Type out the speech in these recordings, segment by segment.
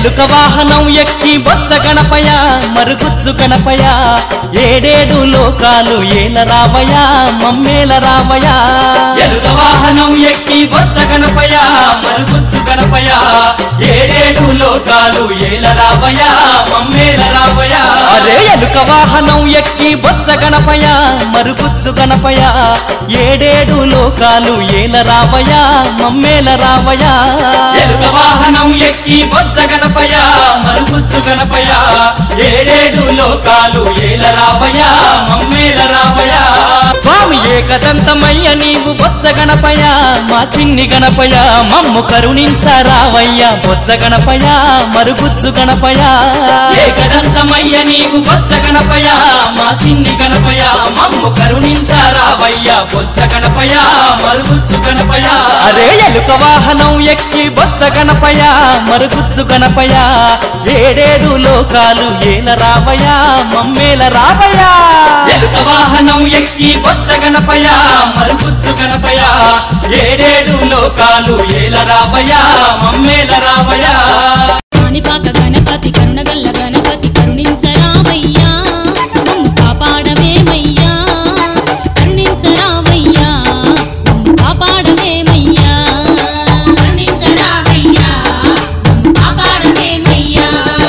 ఎలుక వాహనం ఎక్కి బొచ్చ గణపయ మరుగుజ్జు గణపయ ఏడేడు లోకాలు ఏల రావయ మమ్మేల రావయ ఎలుక వాహనం ఎక్కి బొచ్చ గణపయ మరుగుజ్జు గణపయ ఏడేడు లోకాలు ఏల రావయ మమ్మేల రావయ అరే ఎలుక వాహనం ఎక్కి బొచ్చ గణపయ మరుగుజ్జు గణపయ ఏడేడు లోకాలు ఏల రావయ మమ్మేల రావయ ఎలుక వాహనం ఎక్కి బొచ్చ గణపయ మరుగుజ్జు గణపయ ఏడేడు లోకాలు ఏల రావయ మమ్మేల రావయ స్వామి ఏకదంతమయ్య నీవు బొచ్చ గణపయ మా చిన్ని గణపయ మమ్ము కరుణించరావయ్య బొచ్చ గణపయ మరుగుజ్జు గణపయ ఏకదంతమయ్య నీవు బొచ్చ గణపయ మా చిన్ని గణపయ మమ్ము కరుణించరావయ్య బొచ్చ గణపయ మరుగుజ్జు గణపయ అరే ఎలుక వాహనం ఎక్కి బొచ్చ గణపయ మరుగుజ్జు గణపయ ఏడేడు లోకాలు ఏల రావయ మమ్మేల రావయ ఎలుక వాహనం ఎక్కి బొచ్చ గణపయ మరుగుజ్జు గణపయ ఏడేడు లోకాలు ఏల రావయ మమ్మేల రావయ కాణిపాక గణపతి కరుణగల్ల గణపతి కరుణించరావయ్యా మమ్ము కాపాడవేమయ్యా కరుణించరావయ్యా మమ్ము కాపాడవేమయ్యా కరుణించరావయ్యా మమ్ము కాపాడవేమయ్యా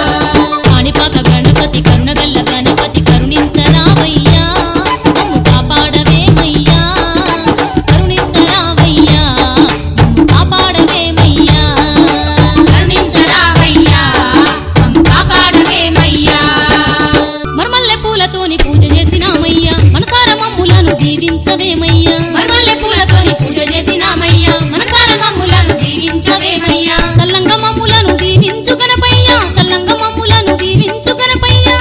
కాణిపాక గణపతి కరుణగల్ల గణపతి కరుణించరావయ్యా మమ్ము కాపాడవేమయ్యా కరుణించరావయ్యా మమ్ము కాపాడవేమయ్యా కరుణించరావయ్యా మమ్ము కాపాడవేమయ్యా మర్మల్లె పూలతోని పూజ చేసినామయ్యా మనసార మమ్ములను దీవించవేమయ్యా మర్మల్లె పూలతోని పూజ చేసినామయ్యా మనసార మమ్ములను దీవించవేమయ్యా సల్లంగ మమ్ములను దీవించు గణపయ్యా సల్లంగ మమ్ములను దీవించు గణపయ్యా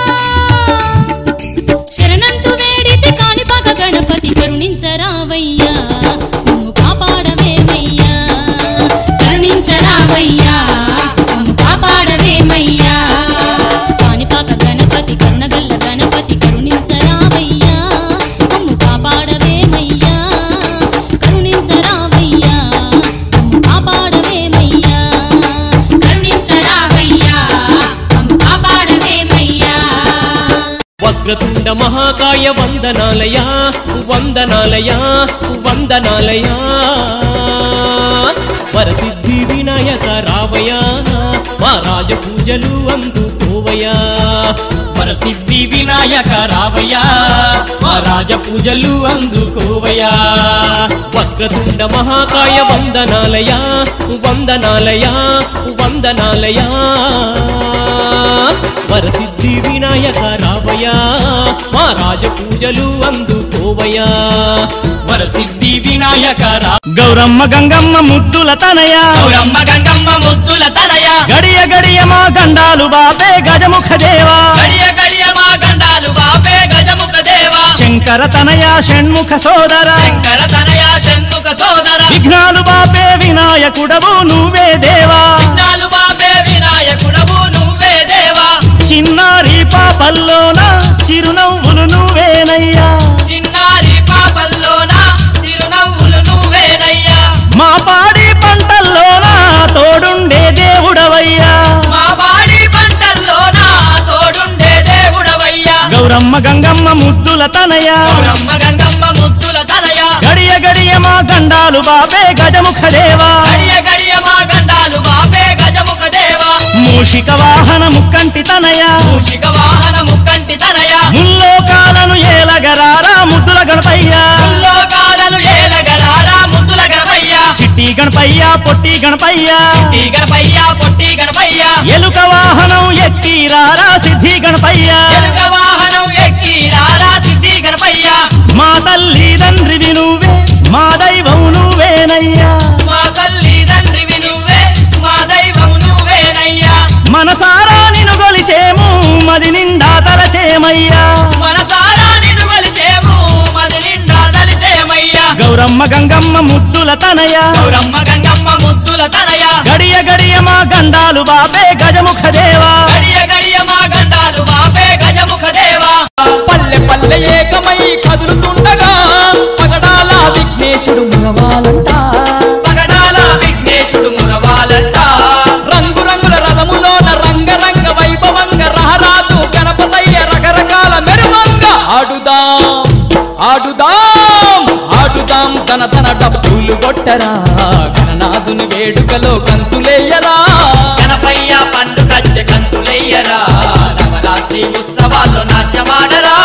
శరణంటూ వేడితే కాణిపాక గణపతి కరుణించరావయ్యా మమ్ము కాపాడవేమయ్యా కరుణించరావయ్యా మమ్ము కాపాడవేమయ్యా కాణిపాక గణపతి కరుణగల్ల గణపతి కరుణించరావయ్యా మమ్ము కాపాడవేమయ్యా కరుణించరావయ్యా మమ్ము కాపాడవేమయ్యా కరుణించరావయ్యా మమ్ము కాపాడవేమయ్యా వక్రతుండ మహాకాయ వందనాలయ వందనాలయ వందనాలయ వరసిద్ధి వినాయక రావయ మా రాజ పూజలు అందుకోవయా వరసిద్ధి వినాయక రావయ్యా మా రాజ పూజలు అందుకోవయా వక్రతుండ మహాకాయ వందనాలయ వందనాలయ వందనాలయ వరసిద్ధి వినాయక రావయ్యా మా రాజ పూజలు అందుకోవయ్యా వరసిద్ధి వినాయక రా గౌరమ్మ గంగమ్మ ముద్దుల తనయ గౌరమ్మ గంగమ్మ ముద్దుల తనయ గడియ గడియ మా గండాలు బాబే గజముఖ దేవా గడియ గడియ మా గండాలు బాపే గజముఖ దేవా శంకర తనయ షణ్ముఖ సోదర శంకర తనయ షణ్ముఖ సోదర విఘ్నాలు బాబే వినాయకుడవు నువ్వే దేవా విఘ్నాలు బాపే వినాయకుడవు నువ్వే దేవా చిన్నారి పాపల్లోన చిరునవ్వులు నువ్వేనయ్యా చిన్నారి పాపల్లోన చిరునవ్వులు నువ్వేనయ్యా మా పాడి పంటల్లోన తోడుండే దేవుడవయ్యా మా బాడి పంటల్లోన తోడుండే దేవుడవయ్యా గౌరమ్మ గంగమ్మ ముద్దుల తనయ గౌరమ్మ గంగమ్మ ముద్దుల తనయ గడియ గడియ మా గండాలు బాబే గజముఖ దేవా గడియ గడియ మా గండాలు బాపే గజముఖ దేవా మూషిక వాహన ముక్కంటి తనయ మూషిక వాహన ముక్కంటి తనయ ముల్లోకాలను ఏలగరారా ముద్దుల గణపయ్యా లోకాలను ఏలగలారా ముద్దుల గణపయ్యా చిట్టి గణపయ్యా పొట్టి గణపయ్యా ఈ గణపయ్యా పొట్టి గణపయ్యా ఎలుక వాహనం ఎక్కి రారా సిద్ధి గణపయ్యా ఎలుక వాహనం ఎక్కి రారా సిద్ధి గణపయ్యా మా తల్లి తండ్రివి నువ్వే మా దైవం నువ్వేనయ్యా మా తల్లి తండ్రివి నువ్వే మా దైవం నువ్వేనయ్యా మనసారా నిన్ను గొలిచేము మది నిండా తలచేమయ్యా మనసారా నిన్ను కొలిచేము మది నిండా తలిచేమయ్యా గౌరమ్మ గంగమ్మ ముద్దుల తనయ గౌరమ్మ గంగమ్మ ముద్దుల తనయ గడియ గడియ మా గండాలు బాబే గజముఖ దేవా గడియ గడియ మా గండాలు బాపే గజముఖ దేవా పల్లె పల్లె ఏకమై కదులుతుండగా పగడాల విఘ్నేశుడు మునవాలంట పగడాల విఘ్నేశుడు మురవాలంట రంగురంగుల రథములో తన తన డబ్బులు కొట్టరా గణనాథుని వేడుకలో కంతులేయరా గణపయ్య పండుగచ్చ కంతులయ్యరా నవరాత్రి ఉత్సవాల్లో నాట్యమాడరా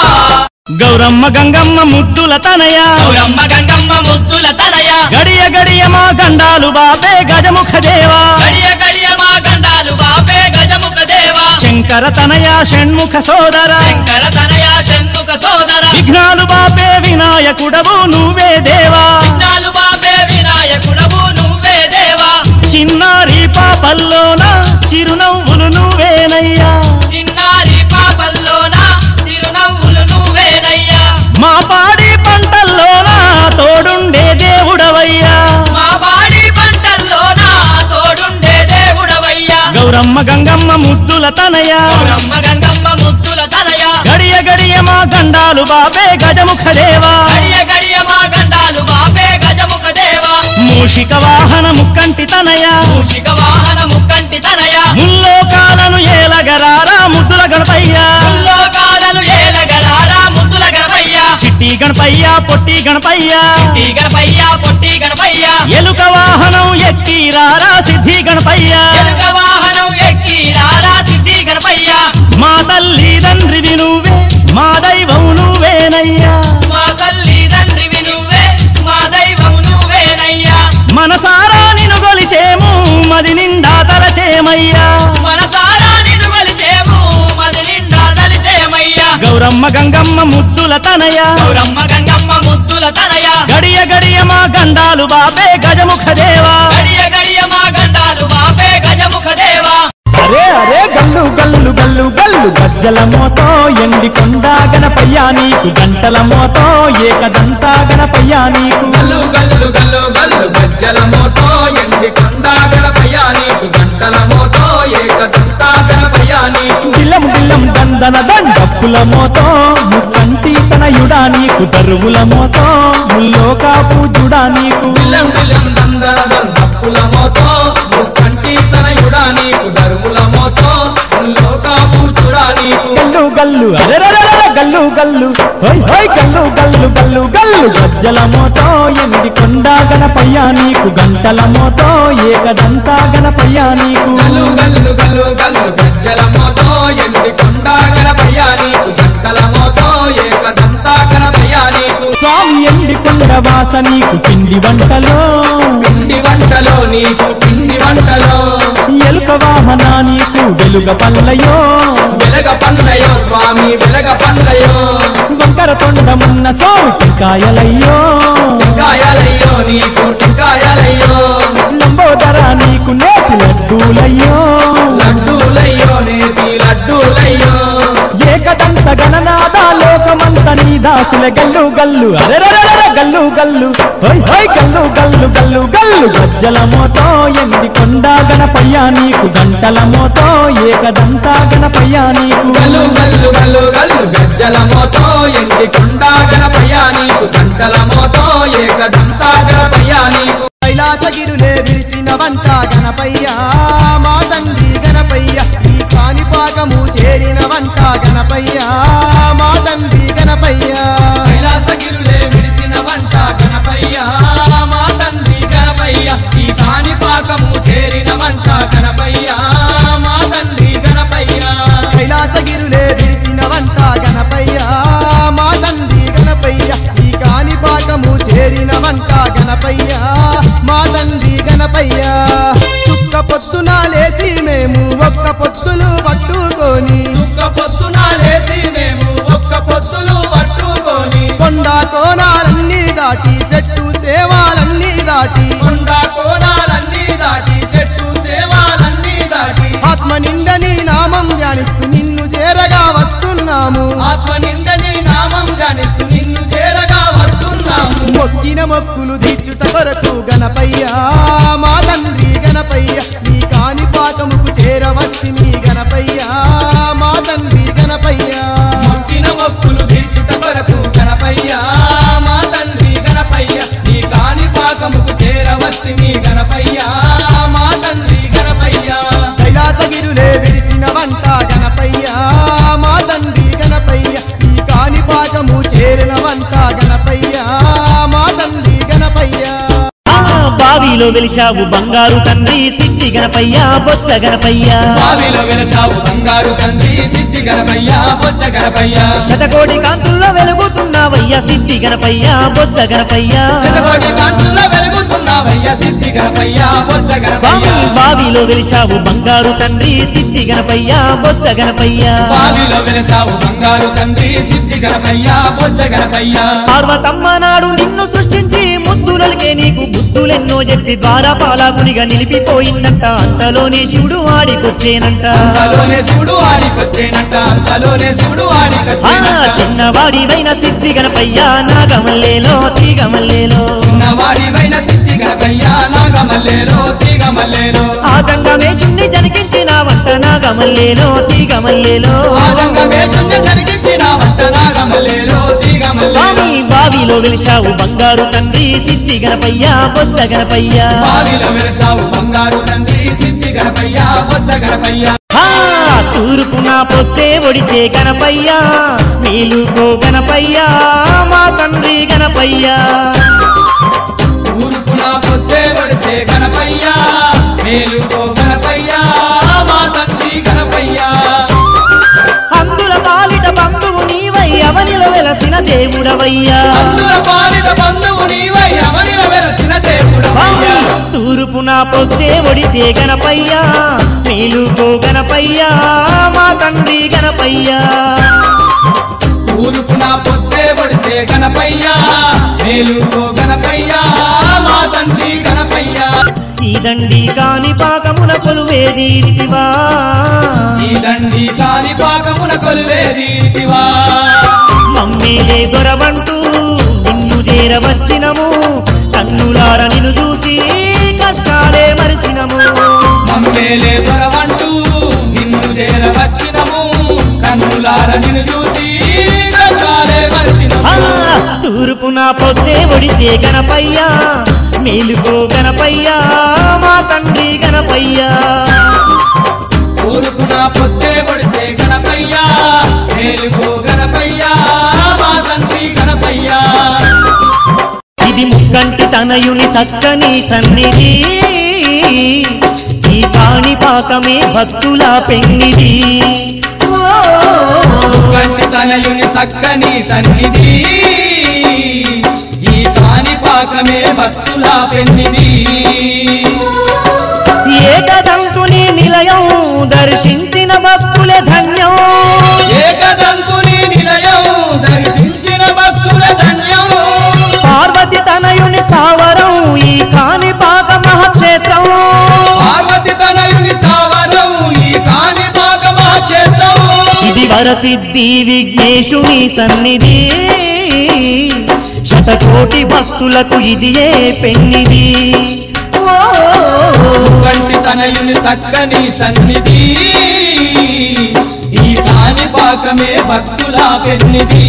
గౌరమ్మ గంగమ్మ ముద్దుల తనయ గౌరమ్మ గంగమ్మ ముద్దుల తనయ గడియ గడియ మా గండాలు బాపే గజముఖ దేవా గడియ గడియ మా గండాలు బాపే గజముఖ దేవా శంకర తనయ షణ్ముఖ సోదర శంకర తనయ షణ్ముఖ సోదర విఘ్నాలు బాపే వినాయకుడవు నువ్వే దేవా విఘ్నాలు బాపే వినాయకుడవు నువ్వే దేవా చిన్నారి పాపల్లోన చిరునవ్వులు నువ్వేనయ్యా చిన్నారి పాపల్లోన చిరునవ్వులు నువ్వేనయ్యా మా పాడి పంటల్లోన తోడుండే దేవుడవయ్యా మా బాడి పంటల్లోన తోడుండే దేవుడవయ్యా గౌరమ్మ గంగమ్మ ముద్దుల తనయ గౌరమ్మ గంగమ్మ ముద్దుల తనయ గడియ గడియ మా గండాలు బాపే గజముఖ దేవా గడియ గడియ మా గండాలు బాపే గజముఖ దేవా మూషిక వాహన ముక్కంటి తనయ మూషిక వాహన ముక్కంటి తనయ ముల్లోకాలను ఏలగరారా ముద్దుల గణపయ్యా లోకాలను ఏలగరారా ముద్దుల గణపయ్యా చిట్టి గణపయ్యా పొట్టి గణపయ్యా ఈ గణపయ్యా పొట్టి గణపయ్యా ఎలుక వాహనం ఎక్కి రారా సిద్ధి గణపయ్యా ఎలుక వాహనం ఎక్కి రారా సిద్ధి గణపయ్యా మా తల్లి తండ్రివి నువ్వే మా దైవం నువ్వేనయ్యా మా తల్లి తండ్రివి నువ్వే మా దైవం నువ్వేనయ్యా మనసారా నిన్ను గొలిచేము మది నిండా తలచేమయ్యా మనసారా నిన్ను కొలిచేము మది నిండా తలిచేమయ్యా గౌరమ్మ గంగమ్మ ముద్దుల తనయ గౌరమ్మ గంగమ్మ ముద్దుల తనయ గడియ గడియ మా గండాలు బాపే గజముఖ దేవా గడియ గడియ మా గండాలు బాపే గజముఖ దేవా అరే అరే గల్లు గల్లు గల్లు గల్లు గజ్జల మోతో ఎండి కొండ గణపయ్యా నీకు గంటల మోతో ఏకదంత గణపయ్యా నీకు గల్లు గల్లు గల్లు గల్లు గజ్జల మోతో ఎండి కొండ గణపయ్య నీకు గంటల మోతో ఏకదంతా గణపయ్య నీకు దిల్లం దిల్లం దందన దండప్పుల మోతో ముక్కంటి తనయుడా నీకు దరువుల మోతో ముల్లోకా పూజుడా నీకు బిల్లం బిల్లం దందన దందప్పుల మోతో ముక్కంటి తనయుడా నీకు ధర్ముల మోతో లోకా పూచుడా నీకు గల్లు గల్లు అరెరరెర గల్లు గల్లు హోయ్ హోయ్ గల్లు గల్లు గల్లు గల్లు గజ్జల మోతో ఎండి కొండ గణపయ్యా నీకు గంటల మోతో ఏకదంత గణపయ్యా నీకు గల్లు గల్లు గల్లు గల్లు గజ్జల మోతో ఎండి కొండ గణపయ్య నీకు గంటల మోతో ఏకదంతా గణపయ్య నీకు స్వామి ఎండి కొండ వాస నీకు పిండి వంటలో పిండి వంటలో నీకు పిండి వంటలో ఎలుక వాహన నీకు వెలుగ పల్లయో వెలగ పల్లయో స్వామి వెలగ పల్లయో వంకర తొండమున్న స్వామి టెంకాయలయ్యో టెంకాయలయ్యో నీకు టెంకాయలయ్యో లంబోదర నీకు నేతి లడ్డూలయ్యో లడ్డూలయ్యో నేతి లడ్డూలయ్యో ఏకదంత గణనాద లోకమంత నీ దాసుల గల్లు గల్లు అరెరరెర గల్లు గల్లు హోయ్ హోయ్ గల్లు గల్లు గల్లు గల్లు గజ్జల మోతో ఎండి కొండ గణపయ్యా నీకు గంటల మోతో ఏకదంత గణపయ్యా నీకు గల్లు గల్లు గల్లు గల్లు గజ్జల మోతో ఎండి కొండ గణపయ్య నీకు గంటల మోతో ఏకదంతా గణపయ్య నీకు కైలాసగిరులే విడిచిన వంట గణపయ్య మా తండ్రి గణపయ్య ఈ కాణిపాకము చేరిన వంట గణపయ్య మా తండ్రి గణపయ్య కైలాసగిరులే విడిసిన వంట గణపయ్య మా తండ్రి గణపయ్య ఈ కాణిపాకము చేరిన వంట గణపయ్య మా తండ్రి గణపయ్య కైలాసగిరులే విడిచిన వంట గణపయ్య మా తండ్రి గణపయ్య ఈ కాణిపాకము చేరిన వంట గణపయ్య మా తండ్రి గణపయ్య చుక్క పొద్దున లేసి మేము ఒక్క పొత్తులు పట్టుకొని ఒక్క పొద్దున లేచి మేము ఒక్క పొద్దులు పట్టుకొని కొండ కోణాలన్నీ దాటి చెట్టు సేవాలన్నీ దాటి కొండ కోణాలన్నీ దాటి చెట్టు సేవాలన్నీ దాటి ఆత్మ నిండని నామం ధ్యానిస్తూ నిన్ను చేరగా వస్తున్నాము ఆత్మ నిండని నామం జానిస్తూ నిన్ను చేరగా వస్తున్నాము మొక్కిన మొక్కులు తీర్చుట కొరకు గణపయ్య మా తండ్రి గణపయ్య నీ కాని పాకముకు చేరవచ్చి మీ గణపయ్య మా తండ్రి గణపయ్య మొక్కిన మొక్కులు తీర్చుట కొరకు గణపయ్య మా తండ్రి గణపయ్య నీ కాని పాకముకు చేరవస్తి మీ గణపయ్య మా తండ్రి గణపయ్య కైలాసగిరులే విడిసిన వంట గణపయ్య మా తండ్రి గణపయ్య ఈ కాని పాకము చేరిన వంట గణపయ్య మా తండ్రి గణపయ్య వెలిశావు బంగారు తండ్రి సిద్ధి గణపయ్య బొత్స గణపయ్య బావిలో వెలసావు బంగారు తండ్రి సిద్ధి గణపయ్య బొచ్చ గణపయ్య శతకోటి కాంతుల్లో వెలుగుతున్నావయ్య సిద్ధి గణపయ్య బొత్స గణపయ్య శతకోటి కాంతుల్లో వెలుగుతున్నావయ్య సిద్ధి గణపయ్య బొచ్చ స్వామి గణపయ్య బావిలో వెలిశావు బంగారు తండ్రి సిద్ధి గణపయ్య బొత్స గణపయ్య బావిలో వెలసావు బంగారు తండ్రి సిద్ధి గణపయ్య బొచ్చ గణపయ్య పార్వతమ్మ నాడు నిన్ను సృష్టించి ముద్దులకే నీకు బుద్ధులెన్నో చెప్పి ద్వారా పాలాకునిగా నిలిపిపోయిందంట అంతలోనే శివుడు ఆడికొచ్చేనంట అంతలోనే శివుడు ఆడికొచ్చేనంట అంతలోనే శివుడు ఆ ఆడికొచ్చేనంట చిన్నవాడివైన సిద్ధి గణపయ్య నాగమల్లేలో తీగమల్లేలో చిన్నవాడివైన సిద్ధి గణపయ్య నాగమల్లేలో తీగమల్లేలో ఆదంగమేషుణ్ణి జనికించిన వంట నాగమల్లేలో తీగమల్లేలో ఆదంగమేషుణ్ణి జరిగించిన వంట నాగమల్లేలో తీగమల్లేలో స్వామి బావిలో వెలిశావు బంగారు తండ్రి సిద్ధి గణపయ్య బొత్స గణపయ్య బావిలో వెలసావు బంగారు తండ్రి సిద్ధి గణపయ్య బొచ్చ గణపయ్య ఆ, తూర్పున పొత్తే ఒడిసే గణపయ్య మేలుకో గణపయ్య మా తండ్రి గణపయ్య ఊరుకున పొద్దే వడిసే గణపయ్య మేలుకో గణపయ్య మా తండ్రి గణపయ్య అందుల పాలిట బంధువు నీవై అవనిలో వెలసిన దేవుడవయ్యా అందుల పాలిట బంధువు నీవై అవనిల వెలసిన దేవుడవయ్య స్వామి, తూర్పున పొత్తే ఒడిసే గణపయ్య మేలుకో గణపయ్య మా తండ్రి గణపయ్య ఊరుకున పొద్దే వడిసే గణపయ్య మేలుకో గణపయ్య మా తండ్రి గణపయ్య ఈ దండి కాని పాకమున కొలువేదీతివా ఈ దండి కాని పాకమున కొలువేదీతివా మమ్మీలే దొరవంటూ నిన్ను చేరవచ్చినము కన్నులార నిన్ను చూసి కష్టాలే మరిచినము మమ్మేలే దొరవంటూ నిన్ను చేరవచ్చినము కన్నులార నిన్ను చూసి కష్టాలే ఆ, మరిచినము తూర్పున పొద్దే ఒడిసే గణపయ్య మేలుకో గణపయ్య మా తండ్రి గణపయ్య ఊరుకున పొద్దే పొడిసే గణపయ్య మేలుకో గణపయ్య మా తండ్రి గణపయ్య ఇది ముక్కంటి తనయుని చక్కని సన్నిధి ఈ కాణి పాకమే భక్తుల పెన్నిది ఓ, కంటి తనయుని సక్కని సన్నిధి ఈ కాని పాకమే భక్తుల పెన్నిది ఏకదంతుని నిలయం దర్శించిన భక్తుల ధన్యం ఏకదంతుని నిలయం దర్శించిన భక్తుల ధన్యం పార్వతి తనయుని స్థావరం ఈ కాణి పాక మహాక్షేత్రం పార్వతి తనయుని స్థావరం ఈ కాని పాక మహాక్షేత్రం ఇది వరసిద్ధి విఘ్నేశుని సన్నిధి శతకోటి భక్తులకు ఇది ఏ పెన్నిది ఓ, కంటి తనయుని సక్కని సన్నిధి ఈ కాని పాకమే భక్తుల పెన్నిది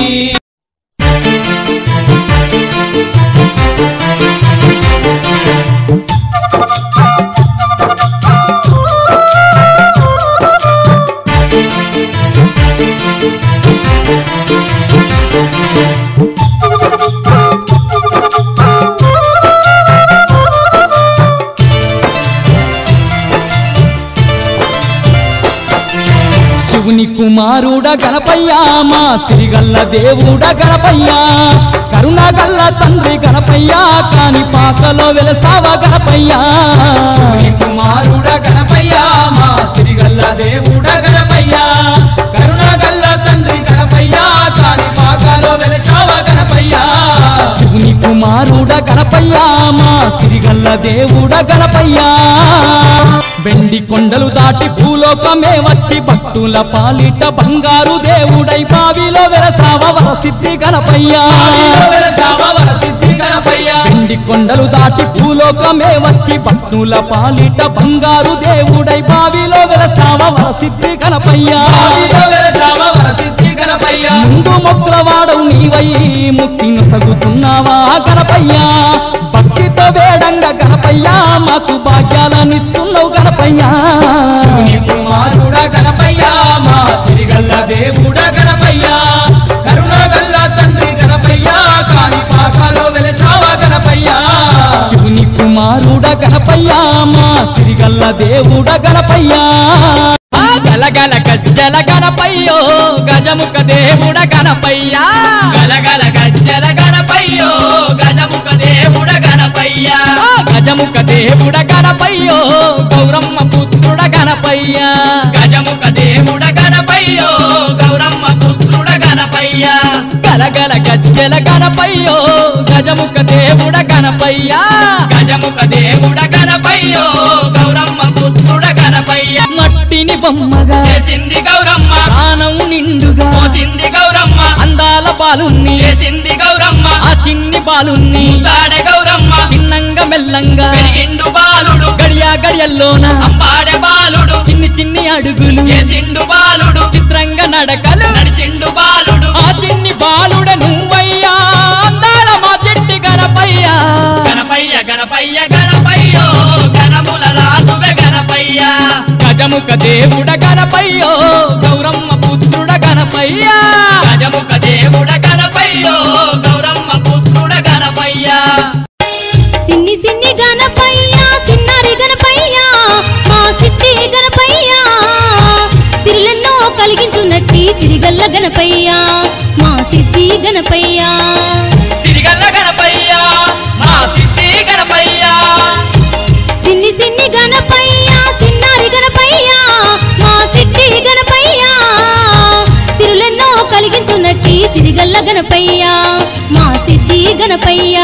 శివుని కుమారుడ గణపయ్యా మా సిరిగల్ల దేవుడ గణపయ్యా కరుణగల్ల తండ్రి గణపయ్యా కాని పాకలో వెలసావ గణపయ్యా శివుని కుమారుడ గణపయ్య మా సిరిగల్ల దేవుడ గణపయ్య కరుణగల్ల తండ్రి గణపయ్య కాని పాకాలో వెలచావ గణపయ్య శివుని కుమారుడ గణపయ్యా మా సిరిగల్ల దేవుడ గణపయ్యా వెండి కొండలు దాటి భూలోకమే వచ్చి భక్తుల పాలిట బంగారు దేవుడై బావిలో వెలసావ వరసిద్ధి గణపయ్యా బావిలో వెలచావ వరసిద్ధి గణపయ్య వెండి కొండలు దాటి భూలోకమే వచ్చి భక్తుల పాలిట బంగారు దేవుడై బావిలో వెలసావ వరసిద్ధి గణపయ్యా బావిలో వెలచావ వరసిద్ధి గణపయ్య ముందు మొక్కులవాడవు నీవై ముక్తిని సగుతున్నావా గణపయ్యా భక్తితో వేడంగా గణపయ్యా మాకు భాగ్యాలనిస్తున్నావు గణపయ్యా శివుని కుమారుడ గణపయ్య మా సిరిగల్ల దేవుడ గణపయ్య కరుణగల్ల తండ్రి గణపయ్య కాని పాకాలో వెలచావ గణపయ్య శివుని కుమారు దేవుడ గణపయ్య మా సిరిగల్ల దేవుడ గణపయ్య ఆ గలగల గజ్జల గణపయ్యో గజముఖ దేవుడ గణపయ్య గలగల గజ్జల గణపయ్యో గజముఖ దేవుడ గణపయ్య ఆ గజముఖ దేవుడ గణపయ్యో గౌరమ్మ పుత్రుడ గణపయ్య గజముఖ దేవుడ గణపయ్యో గౌరమ్మ పుత్రుడ గణపయ్య గలగల గజ్జల గణపయ్యో గజముఖ దేవుడ గణపయ్య గజముఖ దేవుడ గణపయ్యో గౌరమ్మ పుత్రుడ గణపయ్య మట్టిని బొమ్మగా చేసింది గౌరమ్మ ప్రాణం నిండుగా పోసింది గౌరమ్మ అందాల బాలుణ్ణి చేసింది గౌరమ్మ ఆ చిన్ని బాలుణ్ణి తాడే గౌరమ్మ చిన్నంగా మెల్లంగా పెరిగిండు బాలుడు గడియా గడియల్లోన అంబాడే బాలుడు చిన్ని చిన్ని అడుగులు చేసిండు బాలుడు చిత్రంగా నడకలు నడిచిండు బాలుడు ఆ చిన్ని బాలుడ నువ్వయ్యా అందాల మా చెట్టి గణపయ్యా గణపయ్య గణపయ్య గణపయ్యో గణముల రాజువే గణపయ్య గజముఖ దేవుడ గణపయ్యో గౌరమ్మ పుత్రుడ గణపయ్యా గజముఖ దేవుడ గణపయ్యో గౌరమ్మ పుత్రుడ గణపయ్య సిన్ని సిన్ని గణపయ్య చిన్నారి గణపయ్య మా సిట్టి గణపయ్య సిరిలెన్నో కలిగించున్నట్టి సిరిగల్ల గణపయ్య మా సిద్ధి గణపయ్య సిరిగల్ల గణపయ్య మా సిద్ధి గణపయ్య సిన్ని సిన్ని గణపయ్య చిన్నారి గణపయ్య మా సిట్టి గణపయ్య సిరులెన్నో కలిగించున్నట్టి సిరిగల్ల గణపయ్య మా సిద్ధి గణపయ్య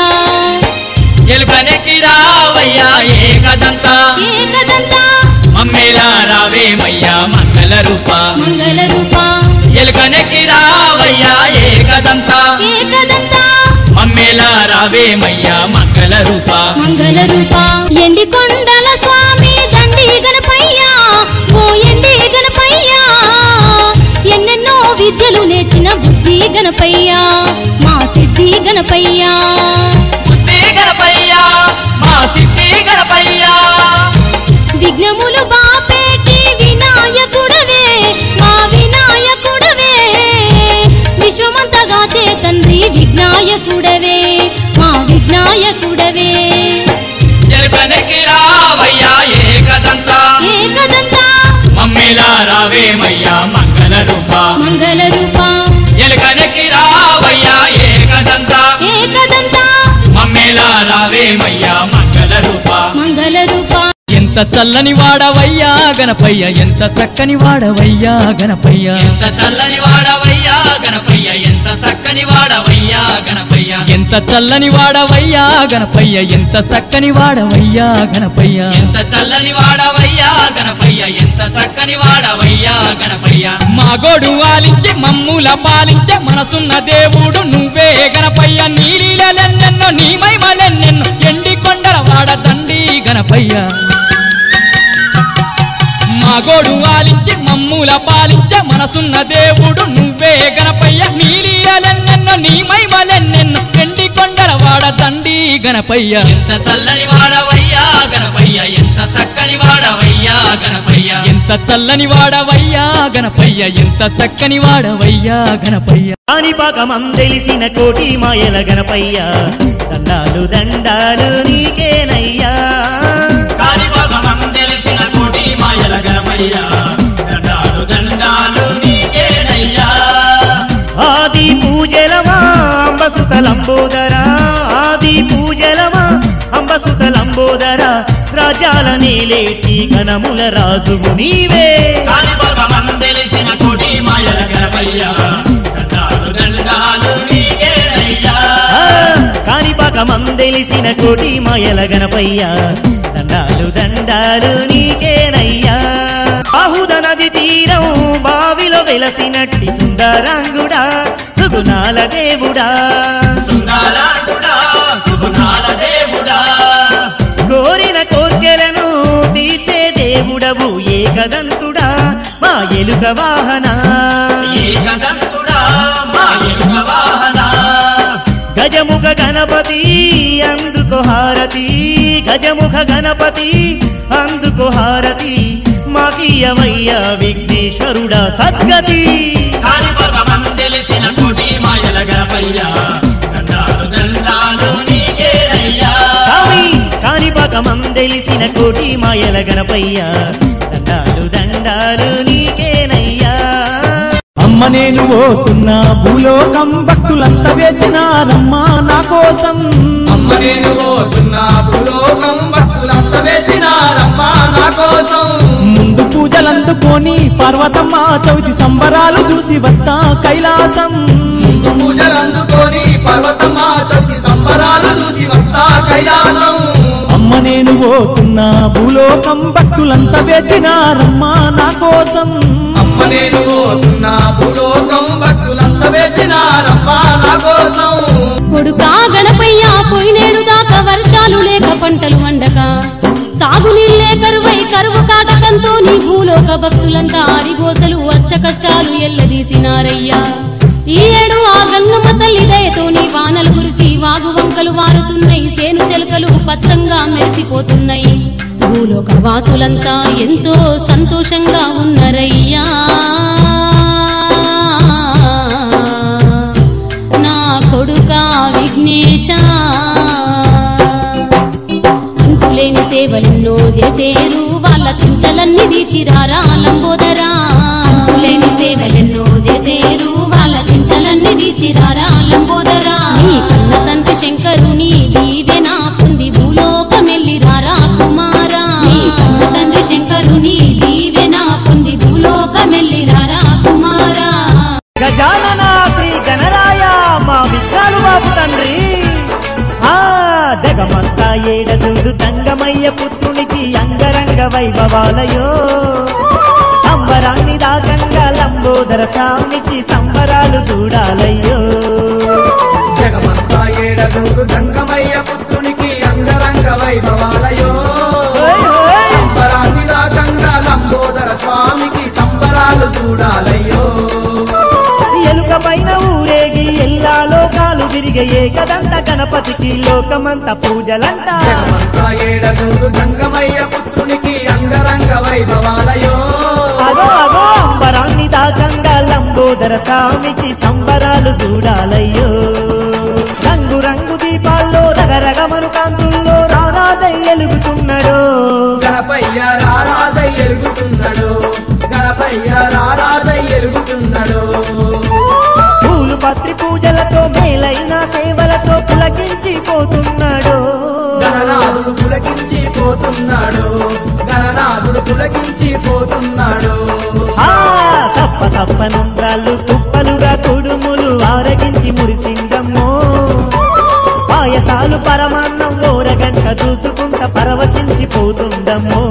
ఎలుకనెక్కి రావయ్యా ఏకదంత ఏకదంతా మమ్మేలా రావేమయ్యా మంగళ రూప మంగళ రూప ఎలుకనెక్కి రావయ్యా ఏకదంత ఏకదంతా మమ్మేలా రావేమయ్యా మంగళ రూప మంగళ రూప ఎండి కొండల స్వామి దండి గణపయ్య ఓ ఎండి గణపయ్య ఎన్నెన్నో విద్యలు నేర్చిన బుద్ధి గణపయ్య మా సిద్ధి గణపయ్య బుద్ధి గణపయ్య మా సిద్ధి గణపయ్య విఘ్నములు బాపేటి వినాయకుడవే మా వినాయకుడవే విశ్వమంతగా చే తండ్రి విఘ్నాయకుడవే మా విఘ్నాయకుడవే ఎలుకనెక్కి రావయ్యా ఏకదంత ఏకదంతా మమ్మేలా రావేమయ్యా మంగళ రూప మంగళ రూప ఎలుకనెక్కి రావయ్యా ఏకదంత ఏకదంతా మమ్మేలా రావేమయ్యా మంగళ రూప మంగళ రూప ఎంత చల్లని వాడవయ్యా గణపయ్య ఎంత చక్కని వాడవయ్యా గణపయ్య ఎంత చల్లని వాడవయ్యా గణపయ్య ఎంత చక్కని వాడవయ్యా గణపయ్య ఎంత చల్లని వాడవయ్యా గణపయ్య ఎంత చక్కని వాడవయ్యా గణపయ్య ఎంత చల్లని వాడవయ్యా గణపయ్య ఎంత చక్కని వాడవయ్యా గణపయ్య మా గోడు వాలించి మమ్ముల పాలించే మనసున్న దేవుడు నువ్వే గణపయ్య నీలీలెన్నెన్నో నీ మైమలెన్నెన్నో ఎండి కొండల వాడ దండి గణపయ్య మా గోడు వాలించి మమ్ముల పాలించే మనసున్న దేవుడు నువ్వే గణపయ్య నీలీలెన్నెన్నో నీ మైమలెన్నెన్నో ఎండి కొండల వాడ దండి గణపయ్య ఎంత చల్లని వాడవయ్యా గణపయ్య ఎంత చక్కని వాడవయ్యా గణపయ్య ఎంత చల్లని వాడవయ్యా గణపయ్య ఎంత చక్కని వాడవయ్యా గణపయ్య కాణిపాకమం తెలిసిన కోటి మాయల గణపయ్య దండాలు దండాలు నీకేనయ్యా కాణిపాకమం తెలిసిన కోటి మాయల గణపయ్య దండాలు దండాలు నీకేనయ్యా ఆది పూజలమా అంబసుతలంబోదర ఆది పూజలమా అంబసుతలంబోదర రాజాల నేలేటి గణముల రాజువు నీవే కాణిపాకమం తెలిసిన కోటి మాయల గణపయ్య దండాలు దండాలు నీకేనయ్యా ఆ, కాణిపాకమం తెలిసిన కోటి మాయల గణపయ్య దండాలు దండాలు నీకేనయ్యా బాహుద నది తీరం బావిలో వెలసినట్టి సుందరాంగుడా సుగుణాల దేవుడా సుందరాకుడా సుగుణాల దేవుడా కోరిన కోర్కెలను తీర్చే దేవుడవు ఏకదంతుడా మా ఎలుక వాహన ఏకదంతుడా మా ఎరుక వాహన గజముఖ గణపతి అందుకో హారతి గజముఖ గణపతి అందుకో హారతి మాకీయమయ్య విఘ్నేశ్వరుడా సద్గతి కాణిపాకమం తెలిసిన కోటి మాయల గణపయ్య దండాలు దండాలు నీకేనయ్యా స్వామి కాణిపాకమం తెలిసిన కోటి మాయల గణపయ్య దండాలు దండాలు నీకేనయ్యా అమ్మ నేను పోతున్నా భూలోకం భక్తులంతా వేచినారమ్మా నా కోసం అమ్మ నేను పోతున్నా భూలోకం భక్తులంతా వేచినారమ్మా నా కోసం ముందు పూజలందుకొని పార్వతమ్మ చవితి సంబరాలు చూసి వస్తా కైలాసం ముందు పూజలందుకొని పర్వతమ్మ చవితి సంబరాలు చూసి వస్తా కైలాసం అమ్మ నేను పోతున్నా భూలోకం భక్తులంతా వేచినారమ్మా నా కోసం అమ్మ నేను పోతున్నా భూలోకం భక్తులంతా వేచినారమ్మా నా కోసం కొడుకా గణపయ్య పోయినేడు దాకా వర్షాలు లేక పంటలు వండక తాగునీళ్ళే కరువై కరువు కాటకంతో నీ భూలోక భక్తులంతా ఆరిగోసలు అష్ట కష్టాలు ఎల్లదీసినారయ్యా ఈ ఏడు ఆ గంగమ్మ తల్లి దయతో నీ వానలు కురిసి వాగు వంకలు వారుతున్నాయి సేను చెలకలు పచ్చంగా మెరిసిపోతున్నాయి భూలోక వాసులంతా ఎంతో సంతోషంగా ఉన్నరయ్యా నా కొడుకా విఘ్నేశ అంతులేని సేవలెన్నో చేసేరు వాళ్ళ చింతలన్నీ తీర్చిరారా లంబోదరా అంతులేని సేవలెన్నో చేసేరు వాళ్ళ చింతలన్నీ తీర్చిరారా లంబోదరా నీ కన్న తండ్రి శంకరుని దీవెన పొంది భూలోకమెల్లిరారా కుమారా నీ కన్న తండ్రి శంకరుని దీవెన పొంది భూలోకమెల్లిరారా కుమారా గజానన శ్రీ గణరాయ మా విఘ్నాలు బాబు తండ్రి ఆ జగమంతా ఏడదుడు తంగమయ్య పుత్రునికి అంగరంగ వైభవాలయో సంబరాన్ని దాకంగా లంబోదర స్వామికి సంబరాలు చూడాలయ్యో జగమంతా ఏడదూరు గంగమయ్య పుత్రునికి అంగరంగ వైభవాలయో ఓయ్ ఓయ్. సంబరాన్ని దాకంగా లంబోదర స్వామికి సంబరాలు చూడాలయ్యో ఎలుక పైన ఊరేగి ఎల్లా లోకాలు తిరిగే ఏకదంత గణపతికి లోకమంత పూజలంట జగమంతా ఏడదూరు గంగమయ్య పుత్రునికి అంగరంగ వైభవాలయో అగో అగో అంబరాన్ని దాకంగా లంబోదర స్వామికి సంబరాలు చూడాలయ్యో రంగు రంగు దీపాల్లో రగరగమను కాంతుల్లో రారాదై ఎలుగుతున్నాడు గణపయ్య రారాజై ఎరుగుతున్నాడు గణపయ్య రారాజై ఎరుగుతున్నాడు పూలు పత్రి పూజలతో మేలైన సేవలతో పులకించిపోతున్నాడు గణనాథుడు పులకించి పోతున్నాడు గణనాథుడు పులకించి పోతున్నాడు ఆ తప్ప తప్ప నంద్రాలు తుప్పలుగా కుడుములు ఆరగించి మురిసింగమ్మో పాయసాలు పరమాన్నం ఓరగంట చూసుకుంట పరవశించిపోతుందమ్మో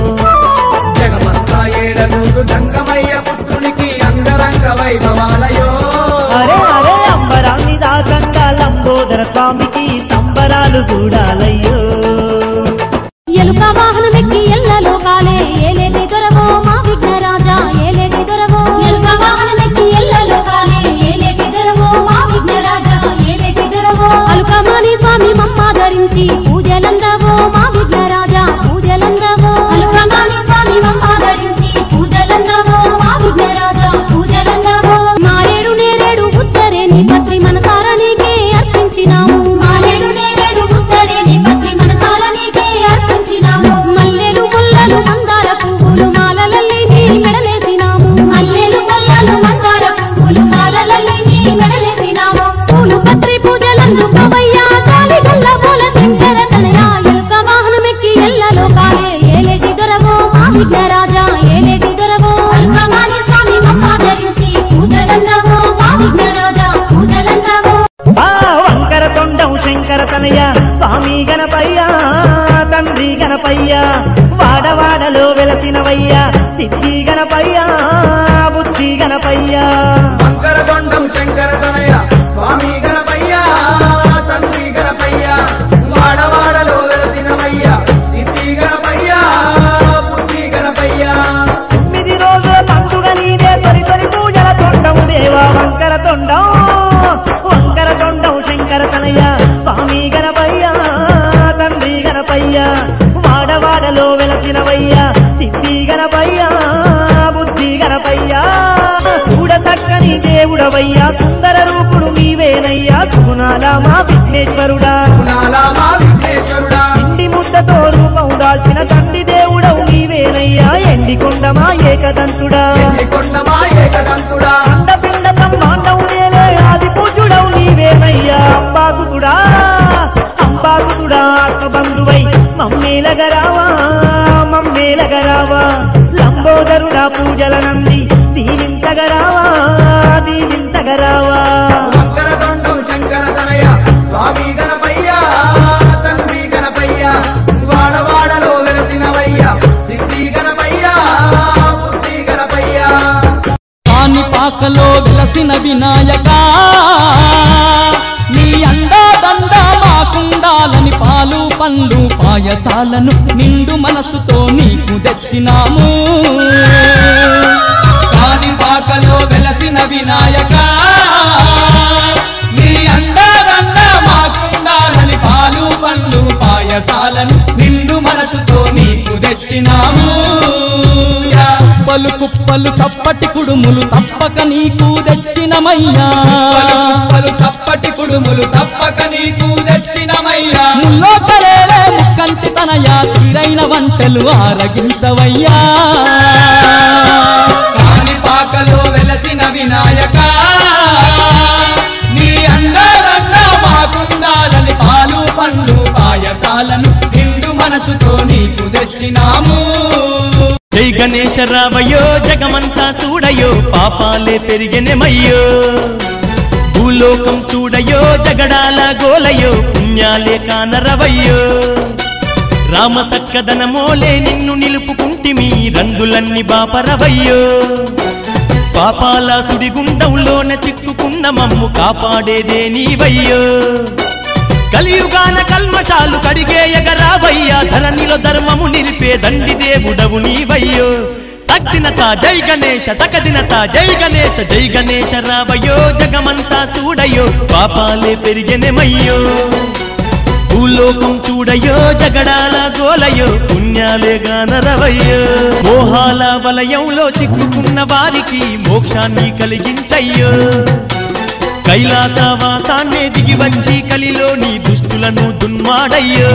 జగమంతా ఏడనూరు గంగమయ్య పుత్రునికి అంగరంగ వైభవాలయో అరే అరే అంబరాన్ని దాకంగా లంబోదర స్వామికి సంబరాలు చూడాలయ్యో ఎలుక వాహనమెక్కి ఎల్ల లోకాలే ఏలేటి దొరవో మా విఘ్నరాజా ఏలేటి దొరవో ఎలుక వాహనమెక్కి ఎల్ల లోకాలే ఏలేటి దొరవో మా విఘ్నరాజా ఏలేటి దొరవో అలుకమాని స్వామి మమ్మ ధరించి పూజలందవో మా విఘ్నరాజా పూజలందవో అలుకమాని స్వామి మమ్మ ధరించి పూజలందవో మా విఘ్నరాజా పూజలందవో మారేడు నేరేడు ఉత్తరేని పత్రి మనసార నీకే అర్పించినాము మారేడు నేరేడు ఉత్తరేని పత్రి మనసార నీకే అర్పించినాము మల్లెలు ముల్లలు మందార పువ్వులు మాలలల్లి నీ మెడలేసినాము మల్లెలు ముల్లలు మందార పువ్వులు మాలలల్లి నీ మెడలేసినాము పూలు పత్రి పూజలందుకోవయ్యా కాలి గల్ల పూల శంకర తనయా ఎలుక వాహనమెక్కి ఎల్ల లోకాలే ఏలేటి దొరవో మా విఘ్నరాజా ఏలేటి దొరవో అల్కమాని స్వామి మమ్మ ధరించి పూజలందవో మా విఘ్నరాజా పూజలందవో ఆ వంకర తొండం శంకర తనయ స్వామి గణపయ్య తండ్రి గణపయ్య వాడవాడలో వెలసినవయ్య సిద్ధి గణపయ్య బుద్ధి గణపయ్య మంగళదొండం శంకర తనయ స్వామి గణపయ్య తండ్రి గణపయ్య వాడవాడలో వెలసినవయ్య సిద్ధి గణపయ్య బుద్ధి గణపయ్య తొమ్మిది రోజుల పండుగ నీదే తొలి తొలి పూజల తొండము దేవా వంకర తొండం వంకర తొండం శంకర తనయ స్వామి గణపయ్య తండ్రి గణపయ్య వాడవాడలో వెలసినవయ్య సిద్ధి గణపయ్య బుద్ధి గణపయ్య చూడ చక్కని దేవుడవయ్యా సుందర రూపుడు నీవేనయ్యా సుగుణాల మా విఘ్నేశ్వరుడా గుణాల మా విఘ్నేశ్వరుడా ఇండి ముద్దతో రూపముడా కాల్చిన తండ్రి దేవుడవు నీవేనయ్యా ఎండికొండమా ఏకదంతుడా కొండమా ఏకదంతుడా అండపిండ బ్రహ్మాండవు నేలే ఆది పూజుడవు నీవేనయ్యా అంబాకుతుడా అంబాకుతుడా ఆత్మబంధువై మమ్మేలగరావా మమ్మేలగరావా లంబోదరుడా పూజల నంది దీవింతగరావా దీవింతగరావా శంకరదండం శంకర తనయ స్వామి గణపయ్య తండ్రి గణపయ్య వాడవాడలో వెలసినవయ్య సిద్ధి గణపయ్య బుద్ధి గణపయ్య కాని పాకలో వెలసిన వినాయక నీ అండాదండ మాకుండాలని పాలు పండ్లు పాయసాలను నిండు మనసుతో నీకు తెచ్చినాము కాని పాకలో వెలసిన వినాయక నీ అండాదండ మాకుండాలని పాలు పండ్లు పాయసాలను నిండు మనసుతో నీకు తెచ్చినాము కుప్పలు కుప్పలు సప్పటి కుడుములు తప్పక నీకు తెచ్చినమయ్యా పలు కుప్పలు సప్పటి కుడుములు తప్పక నీకు తెచ్చినమయ్యా ముల్లో కలేలే ముక్కంటి తనయా తీరైన వంటలు ఆరగించవయ్యా కాని పాకలో వెలసిన వినాయక నీ అండాదండ మాకుండాలని పాలు పండ్లు పాయసాలను నిండు మనసుతో నీకు తెచ్చినాము జై గణేశ రావయో జగమంతా చూడయో పాపాలే పెరిగెనెమయ్యో భూలోకం చూడయో జగడాల గోలయో పుణ్యాలే కానరవయ్యో రామ సక్కదనమోలే నిన్ను నిలుపుకుంటిమి రందులన్నీ బాపరవయ్యో పాపాల సుడిగుండంలోన చిక్కుకున్న మమ్ము కాపాడేదే నీవయ్యో కలియుగాన కల్మషాలు కడిగేయగరావయ్యా ధరణిలో ధర్మము నిలిపే దండి దేవుడవు నీవయ్యో తగ్దినత జై గణేశ తకదినత జై గణేశ జై గణేశ రావయ్యో జగమంతా చూడయో పాపాలే పెరిగెనెమయ్యో భూలోకం చూడయో జగడాల గోలయో పుణ్యాలే గానరవయ్యో మోహాల వలయంలో చిక్కుకున్న వారికి మోక్షాన్ని కలిగించయ్యో కైలాసవాసాన్నే దిగి వచ్చి కలిలోని దుష్టులను దున్మాడయ్యో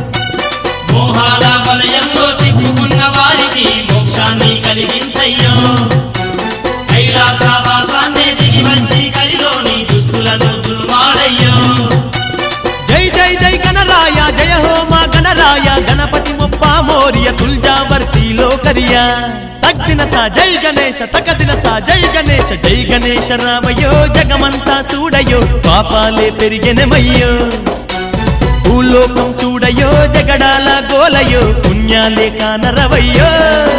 మోహాల వలయంలో చిక్కుకున్న వారికి మోక్షాన్ని కలిగించయ్యో కైలాసవాసాన్నే దిగి వచ్చి కలిలోని దుష్టులను దున్మాడయ్యో జై జై జై గణరాయ జయ హో మా గణరాయ గణపతి మొప్ప మోరియ తుల్జావర్తిలో కరియా తగ్దినత జై గణేశ తకదినత జై గణేశ జై గణేశ రామయో జగమంతా చూడయో పాపాలే పెరిగెనమయ్యో భూలోకం చూడయో జగడాల గోలయో పుణ్యాలే కానరవయ్యో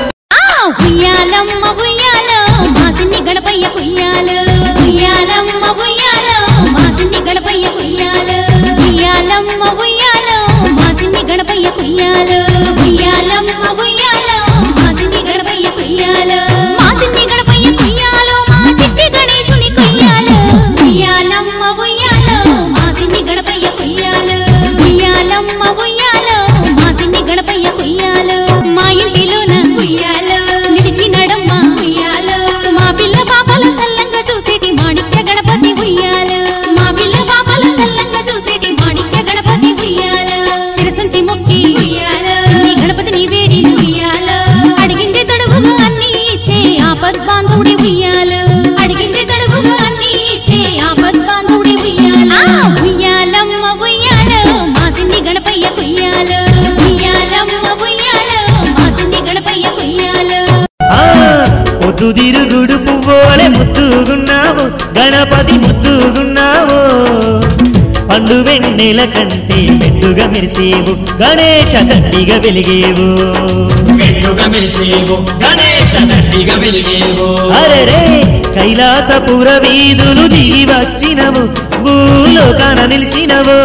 ఉయ్యాలమ్మ ఉయ్యాలో మాసిన్ని గణపయ్య కుయ్యాలు ఉయ్యాలమ్మ ఉయ్యాలో మాసిన్ని గణపయ్య కుయ్యాలు ఉయ్యాలమ్మ ఉయ్యాలో మాసిన్ని గణపయ్య కుయ్యాలు ఉయ్యాలమ్మ ఉయ్యాలో మాసిన్ని గణపయ్య కుయ్యాలు మాసిన్ని గణపయ్య కుయ్యాలు మా చిట్టి గణేశుని కుయ్యాలు ఉయ్యాలమ్మ ఉయ్యాలో మాసిన్ని గణపయ్య కుయ్యాలు ఉయ్యాలమ్మ ఉయ్యాలో మాసిన్ని గణపయ్య కుయ్యాలు మా ఇంటిలోన ఉయ్యాలు నిలిచినడమ్మ ఉయ్యాలు మా పిల్ల పాపల సల్లంగా చూసేటి మాణిక్య గణపతి ఉయ్యాలు మా పిల్ల పాపల సల్లంగా చూసేటి మాణిక్య గణపతి ఉయ్యాలు శిరసుంచి మొక్కి ఉయ్యాలు నీ గణపతిని వేడి ఉయ్యాలు అడిగింది తడువుగా అన్ని ఇచ్చే ఆపద్బాంధుడి ఉయ్యాలు అడిగింది తడువుగా అన్ని ఇచ్చే ఆపద్బాంధుడి ఉయ్యాలు ఉయ్యాలమ్మ ఉయ్యాలు మా సిన్ని గణపయ్య కుయ్యాలు ఉయ్యాలమ్మ ఉయ్యాలు మా సిన్ని గణపయ్య కుయ్యాలు ఆ, పొద్దుదిరుగుడు పువ్వోలే ముద్దుగున్నావు గణపతి ముద్దుగున్నావు పండు వెన్నెల కంటే మెండుగా మెరిసేవు గణేశ దండిగా వెలిగేవు మెండుగా మెరిసేవు గణేశ దండిగా వెలిగేవు అరెరే కైలాసపుర వీధులు దిగి వచ్చినవు భూలోకాన నిలిచినవు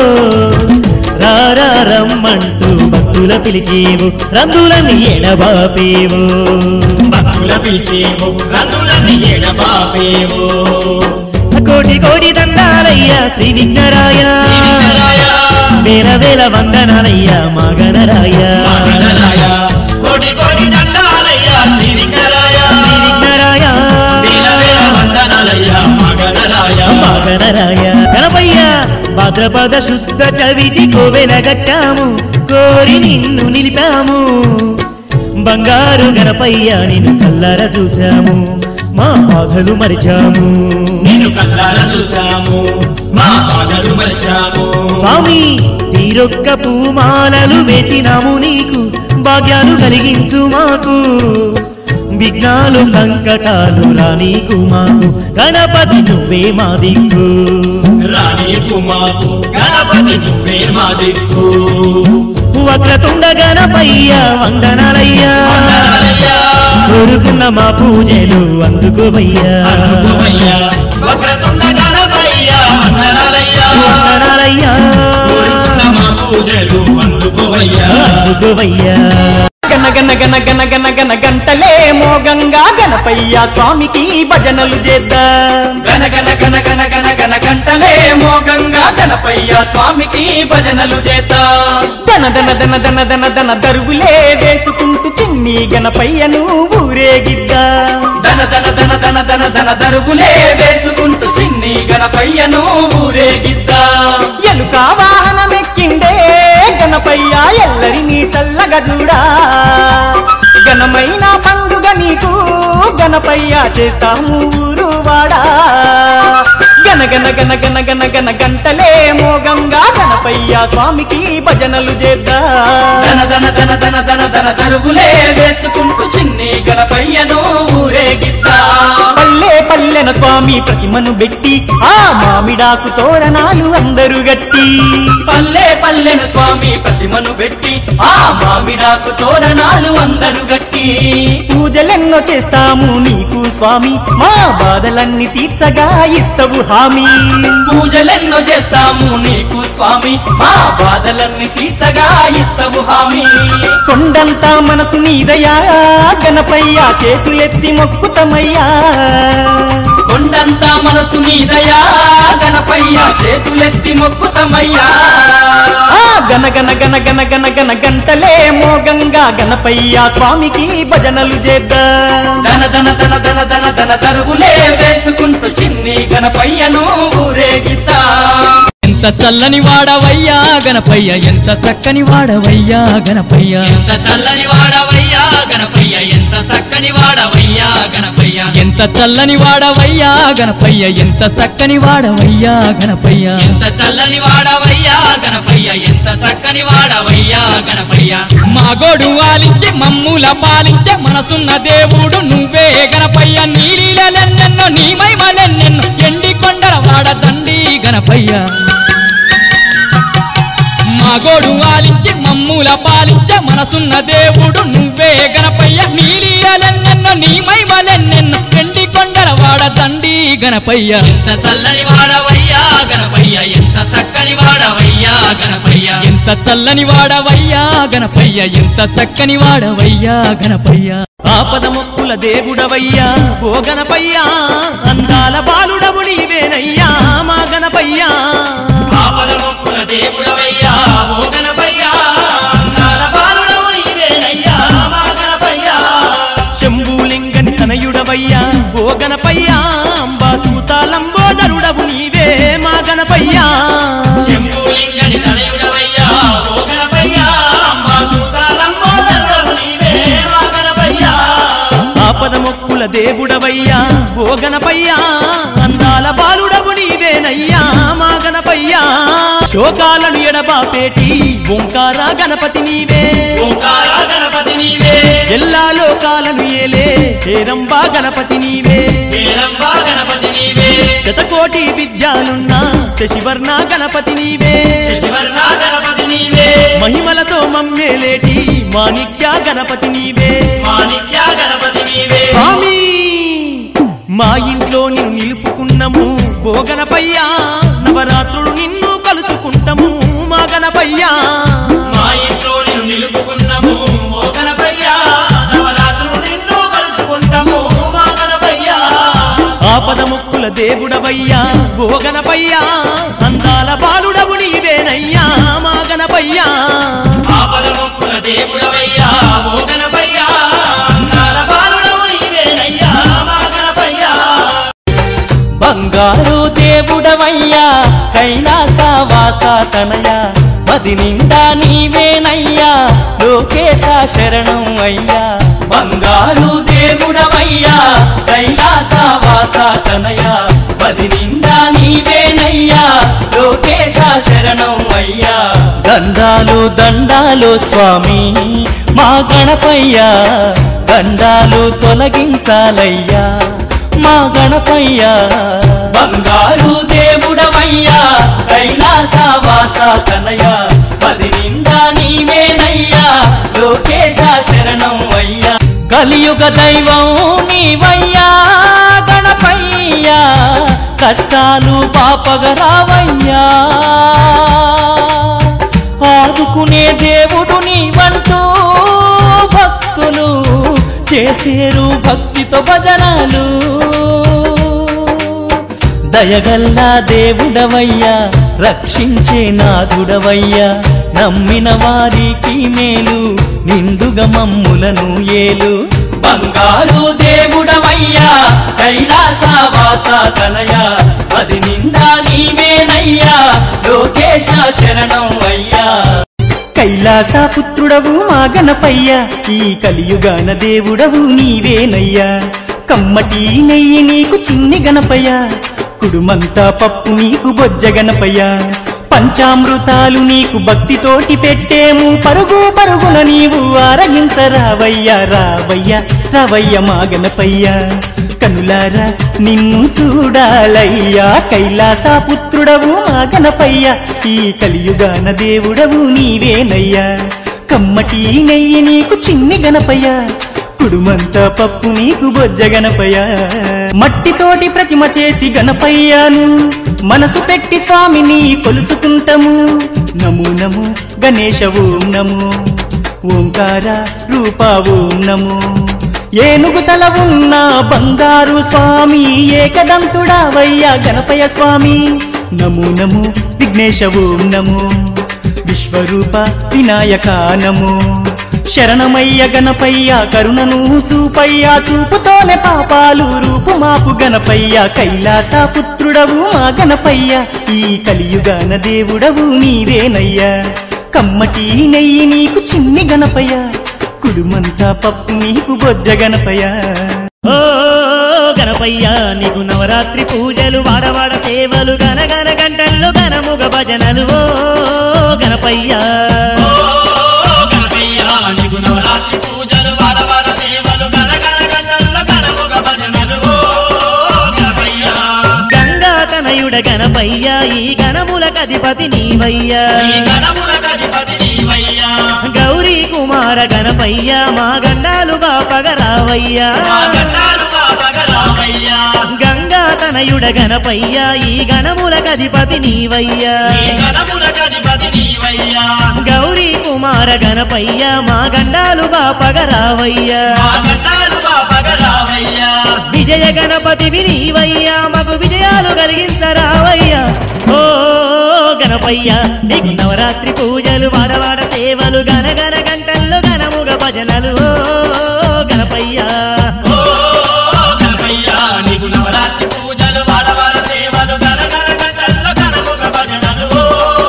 రారా రమ్మంటూ భక్తుల పిలిచేవు రంగులని ఎడబాపేవు భక్తుల పిలిచేవు రంగులన్నీ ఎడబాపేవు కోటి కోటి దండాలయ్యా శ్రీ విఘ్నరాయ శ్రీవిఘ్నరాయ, వేల వేల వందనాలయ్య మగనరాయ మగనరాయ, కోటి కోటి దండాలయ్యా శ్రీ విఘ్నరాయ. శ్రీ విఘ్నరాయ వేల వేల వందనాలయ్యా మగనరాయ. మగనరాయ గణపయ్య భాద్రపద శుద్ధ చవితి కోవెల గట్టాము కోరి నిన్ను నిలిపాము బంగారు గణపయ్య నిన్ను కల్లర చూశాము మా బాధలు మరిచాము నిన్ను కల్లార చూసాము మా బాధలు మరిచాము స్వామి తీరొక్క పూమాలలు వేసినాము నీకు భాగ్యాలు కలిగించు మాకు విఘ్నాలు సంకటాలు రానీకు మాకు గణపతి నువ్వే మా దిక్కు రాణి కుమాకు గణపతి నువ్వే మా దిక్కు వక్రతుండ గణపయ్య వందనాలయ్యా వందనాలయ్యా, కోరుకున్న మా పూజలు అందుకోవయ్యా అందుకోవయ్యా. వక్రతుండ గణపయ్యా, వందనాలయ్యా. వందనాలయ్యా కోరుకున్న మా పూజలు అందుకోవయ్యా అందుకోవయ్యా గన గన గన గన గన గన గంటలే మోగంగా గణపయ్య స్వామికి భజనలు చేద్దాం గన గన గన గన గన గన గంటలే మోగంగా గణపయ్య స్వామికి భజనలు చేద్దాం దన దన దన దన దన దన దరుగులే వేసుకుంటూ చిన్ని గణపయ్యను ఊరేగిద్దాం ధన ధన ధన ధన ధన ధన దరుగులే వేసుకుంటూ చిన్ని గణపయ్యను ఊరేగిద్దాం ఎలుక వాహనమెక్కిండే గణపయ్య ఎల్లరినీ చల్లగా చూడా ఘనమైన పండుగ నీకు గణపయ్య చేస్తాము ఊరు వాడా గన గన గన గన గన గన గంటలే మోగంగా గణపయ్య స్వామికి భజనలు చేద్దాం ధన ధన ధన ధన ధన ధన దరుగులే వేసుకుంటూ చిన్ని గణపయ్యను ఊరేగిద్దాం పల్లె పల్లెన స్వామి ప్రతిమను పెట్టి ఆ మామిడాకు తోరణాలు అందరు గట్టి పల్లె పల్లెను స్వామి ప్రతిమను పెట్టి ఆ మామిడాకు తోరణాలు అందరు గట్టి పూజలెన్నో చేస్తాము నీకు స్వామి మా బాధలన్నీ తీర్చగా ఇస్తవు హామీ పూజలెన్నో చేస్తాము నీకు స్వామి మా బాధలన్నీ తీర్చగా ఇస్తవు హామీ కొండంతా మనసు నీదయా గణపయ్య చేతులెత్తి మొక్కుతమయ్యా కొండంతా మనసు నీదయా గణపయ్య చేతులెత్తి మొక్కుతమయ్యా ఆ గన గన గన గన గన గన గంటలే మోగంగా గణపయ్య స్వామికి భజనలు చేద్దాం ధన ధన ధన ధన ధన ధన తరుగులే వేసుకుంటూ చిన్ని గణపయ్యను ఊరేగిద్దా ఎంత చల్లని వాడవయ్యా గణపయ్య ఎంత చక్కని వాడవయ్యా గణపయ్య ఎంత చల్లని వాడవయ్యా గణపయ్య ఎంత చక్కని వాడవయ్యా గణపయ్య ఎంత చల్లని వాడవయ్యా గణపయ్య ఎంత చక్కని వాడవయ్యా గణపయ్య ఎంత చల్లని వాడవయ్యా గణపయ్య ఎంత చక్కని వాడవయ్యా గణపయ్య మా గోడు వాలించి మమ్ముల పాలించే మనసున్న దేవుడు నువ్వే గణపయ్య నీలీలెన్నెన్నో నీ మైమలెన్నెన్నో ఎండి కొండల వాడ దండి గణపయ్య మా గోడు వాలించి మమ్ముల పాలించే మనసున్న దేవుడు నువ్వే గణపయ్య నీలీలెన్నెన్నో నీ మైమలెన్నెన్నో ఎండి కొండల వాడ దండి గణపయ్య ఎంత చల్లని వాడవయ్యా గణపయ్య ఎంత చక్కని వాడవయ్యా గణపయ్య ఎంత చల్లని వాడవయ్యా గణపయ్య ఎంత చక్కని వాడవయ్యా గణపయ్య ఆపద మొక్కుల దేవుడవయ్యా ఓ గణపయ్యా అందాల బాలుడవు నీవేనయ్యా మా గణపయ్యా ఆపద మొక్కుల దేవుడవయ్యా ఓ గణపయ్యా అందాల బాలుడవు నీవేనయ్యా మా గణపయ్యా శంభులింగని తనయుడవయ్యా ఓ గణపయ్యా అంబాసూతాలంబోదరుడవు నీవే మా గణపయ్యా శంభులింగని తనయుడవయ్యా ఓ గణపయ్యా అమ్మా సూతాలంబోదరుడవు నీవే మా గణపయ్యా ఆపద మొక్కుల దేవుడవయ్యా ఓ గణపయ్యా అందాల బాలుడవు నీవేనయ్యా మా గణపయ్యా శోకాలను ఎడబాపేటి ఓంకార గణపతి నీవే ఓంకార గణపతి నీవే ఎల్లా లోకాలను ఏలే హేరంబా గణపతి నీవే హేరంబా గణపతి నీవే శతకోటి విద్యాలున్నా శశివర్ణ గణపతి నీవే శశివర్ణ గణపతి నీవే మహిమలతో మమ్మేలేటి మాణిక్య గణపతి నీవే మాణిక్య గణపతి నీవే స్వామి మా ఇంట్లో నిన్ను నిలుపుకున్నాము ఓ గణపయ్యా నవరాత్రులు నిన్ను కలుసుకుంటాము మా గణపయ్యా మా ఇంట్లో నిన్ను నిలుపుకున్నాము ఓ గణపయ్యా నవరాత్రులు నిన్ను కలుసుకుంటాము మా గణపయ్యా ఆపద ముక్కుల దేవుడవయ్యా ఓ గణపయ్యా అందాల బాలుడవు నీవేనయ్యా మా గణపయ్యా ఆపద మొక్కుల దేవుడవయ్యా ఓ గణపయ్యా అందాల బాలుడవు నీవేనయ్యా మా గణపయ్యా బంగారు దేవుడవయ్యా కైలాస వాస తనయ మది నిండా నీవేనయ్యా లోకేశ శరణం అయ్యా బంగారు దేవుడవయ్యా కైలాసవాస తనయ మది నిండా నీవేనయ్యా లోకేశ శరణం అయ్యా దండాలు దండాలు స్వామి మా గణపయ్యా దండాలు తొలగించాలయ్యా మా గణపయ్యా బంగారు దేవుడవయ్యా కైలాసవాస తనయ పది నిండా నీవేనయ్యా లోకేశ శరణం అయ్యా కలియుగ దైవం నీవయ్యా గణపయ్యా కష్టాలు పాపగరావయ్యా ఆదుకునే దేవుడు నీవంటూ భక్తులు చేసేరు భక్తితో భజనలు దయగల్లా దేవుడవయ్యా రక్షించే నాథుడవయ్యా నమ్మిన వారికి మేలు నిండుగా మమ్ములను ఏలు బంగారు దేవుడవయ్యా కైలాసవాస తనయ అది నిండా నీవేనయ్యా లోకేశ శరణం అయ్యా కైలాస పుత్రుడవు మా గణపయ్య ఈ కలియుగాన దేవుడవు నీవేనయ్యా కమ్మటి నెయ్యి నీకు చిన్ని గణపయ్య కుడుమంతా పప్పు నీకు బొజ్జ గణపయ్య పంచామృతాలు నీకు భక్తితోటి పెట్టేము పరుగు పరుగున నీవు ఆరగించరావయ్యా రావయ్యా రావయ్య మా గణపయ్య కనులారా నిన్ను చూడాలయ్యా కైలాస పుత్రుడవు మా గణపయ్య ఈ కలియుగాన దేవుడవు నీవేనయ్యా కమ్మటి నెయ్యి నీకు చిన్ని గణపయ్య కుడుమంతా పప్పు నీకు బొజ్జ గణపయ్య మట్టితోటి ప్రతిమ చేసి గణపయ్యాను మనసు పెట్టి స్వామిని కొలుసుకుంటాము నమో నమో గణేశ ఓం నమో ఓంకార రూపా ఓం నమో ఏనుగు తల ఉన్న బంగారు స్వామి ఏకదంతుడావయ్యా గణపయ స్వామి నమో నమో విఘ్నేశ ఓం నమో విశ్వరూప వినాయక నమో శరణమయ్య గణపయ్య కరుణను చూపయ్యా చూపుతోనే పాపాలు రూపు మాపు గణపయ్య కైలాస పుత్రుడవు మా గణపయ్య ఈ కలియుగాన దేవుడవు నీవేనయ్యా కమ్మటి నెయ్యి నీకు చిన్ని గణపయ్య కుడుమంతా పప్పు నీకు బొజ్జ గణపయ్య ఓ గణపయ్య నీకు నవరాత్రి పూజలు వాడవాడ సేవలు గనగన గంటల్లో గనముగ భజనలు ఓ గణపయ్య ఓ గణపయ్య నీకు నవరాత్రి పూజలు వాడవాడ సేవలు గనగన గంటల్లో గణముగ భజనలు ఓ గణపయ్య గంగా తనయుడ గణపయ్య ఈ గణములకు అధిపతి నీవయ్యా ఈ గణములకు అధిపతి నీవయ్యా గౌరీ కుమార గణపయ్య మా గండాలు బాపగరావయ్యా మా గండాలు బాపగరావయ్యా గంగా తనయుడ గణపయ్య ఈ గణములకు అధిపతి నీవయ్యా ఈ గణములకు అధిపతి నీవయ్యా గౌరీ కుమార గణపయ్య మా గండాలు బాపగరావయ్యా మా గండాలు బాపగరావయ్యా విజయ గణపతి నీవయ్యా మాకు విజయాలు కలిగించరావయ్యా ఓ గణపయ్య నీకు నవరాత్రి పూజలు వాడవాడ సేవలు గనగన గంటల్లో గణముగ భజనలు ఓ గణపయ్య ఓ గణపయ్య నీకు నవరాత్రి పూజలు వాడవాడ సేవలు గనగన గంటల్లో గణముగ భజనలు ఓ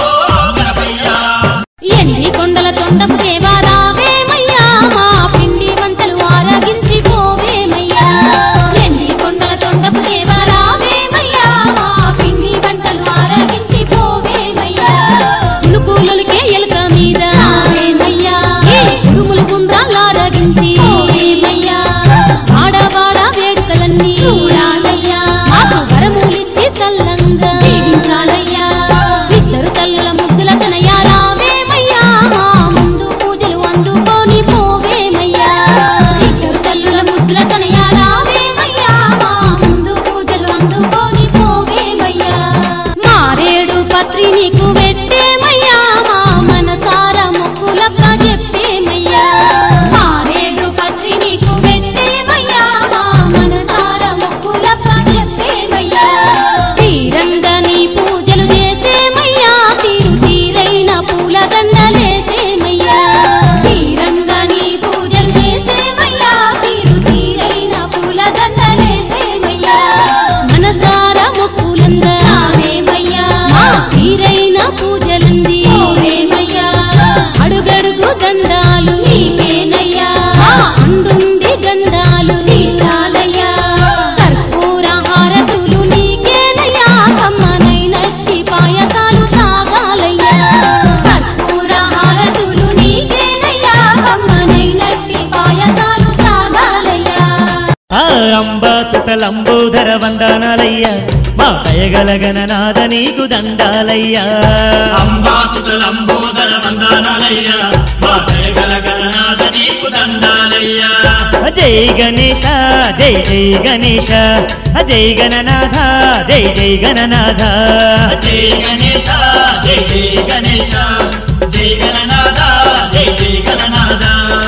గణపయ్య ఎండి కొండల తొండపు దేవా రావేమయ్యా మా పిండి వంటలు ఆరగించి పోవేమయ్యా ఎండి కొండల తొండపు దేవా రావేమయ్యా మా పిండి వంటలు ఆరగించి పోవేమయ్యా ఉలుకులకే ఎలుక మీద రావేమయ్యా ఈ ఉడుములు గుండ్రాలు ఆరగించి పోవేమయ్యా వాడవాడ వేడుకలన్నీ చూడాలయ్యా మాకు వరములిచ్చి చల్లంగా దీవించాలయ్యా ఇద్దరు తల్లుల ముద్దుల తనయా రావేమయ్యా మా ముందు పూజలు అందుకొని పోవేమయ్యా ఇద్దరు తల్లుల ముద్దుల తనయా రావేమయ్యా మా ముందు పూజలు అందుకొని పోవేమయ్యా మారేడు పత్రి నీకు పెట్టేమయ్యా మా మనసార మొక్కులక్క చెప్పేమయ్యా మారేడు పత్రి నీకు పెట్టేమయ్యా మా మనసార మొక్కులక్క చెప్పేమయ్యా తీరంగా నీ పూజలు చేసేమయ్యా తీరు తీరైన పూల దండలేసేమయ్యా తీరంగా నీ పూజలు చేసేమయ్యా తీరు తీరైన పూల దండలేసేమయ్యా మనసార మొక్కులందరావేమయ్యా తీరైన లంబోదర వందనాలయ్య మా దయగలగననాథ నీకు దండాలయ్యా అంబాసుత లంబోదర వందనాలయ్య మా దయగల గణనాథ నీకు దండాలయ్యా జై గణేశ జై జై గణేశ జై గణనాథ జై జై గణనాథ జై గణేశ జై జై గణేశ జై గణనాథ జై జై గణనాథ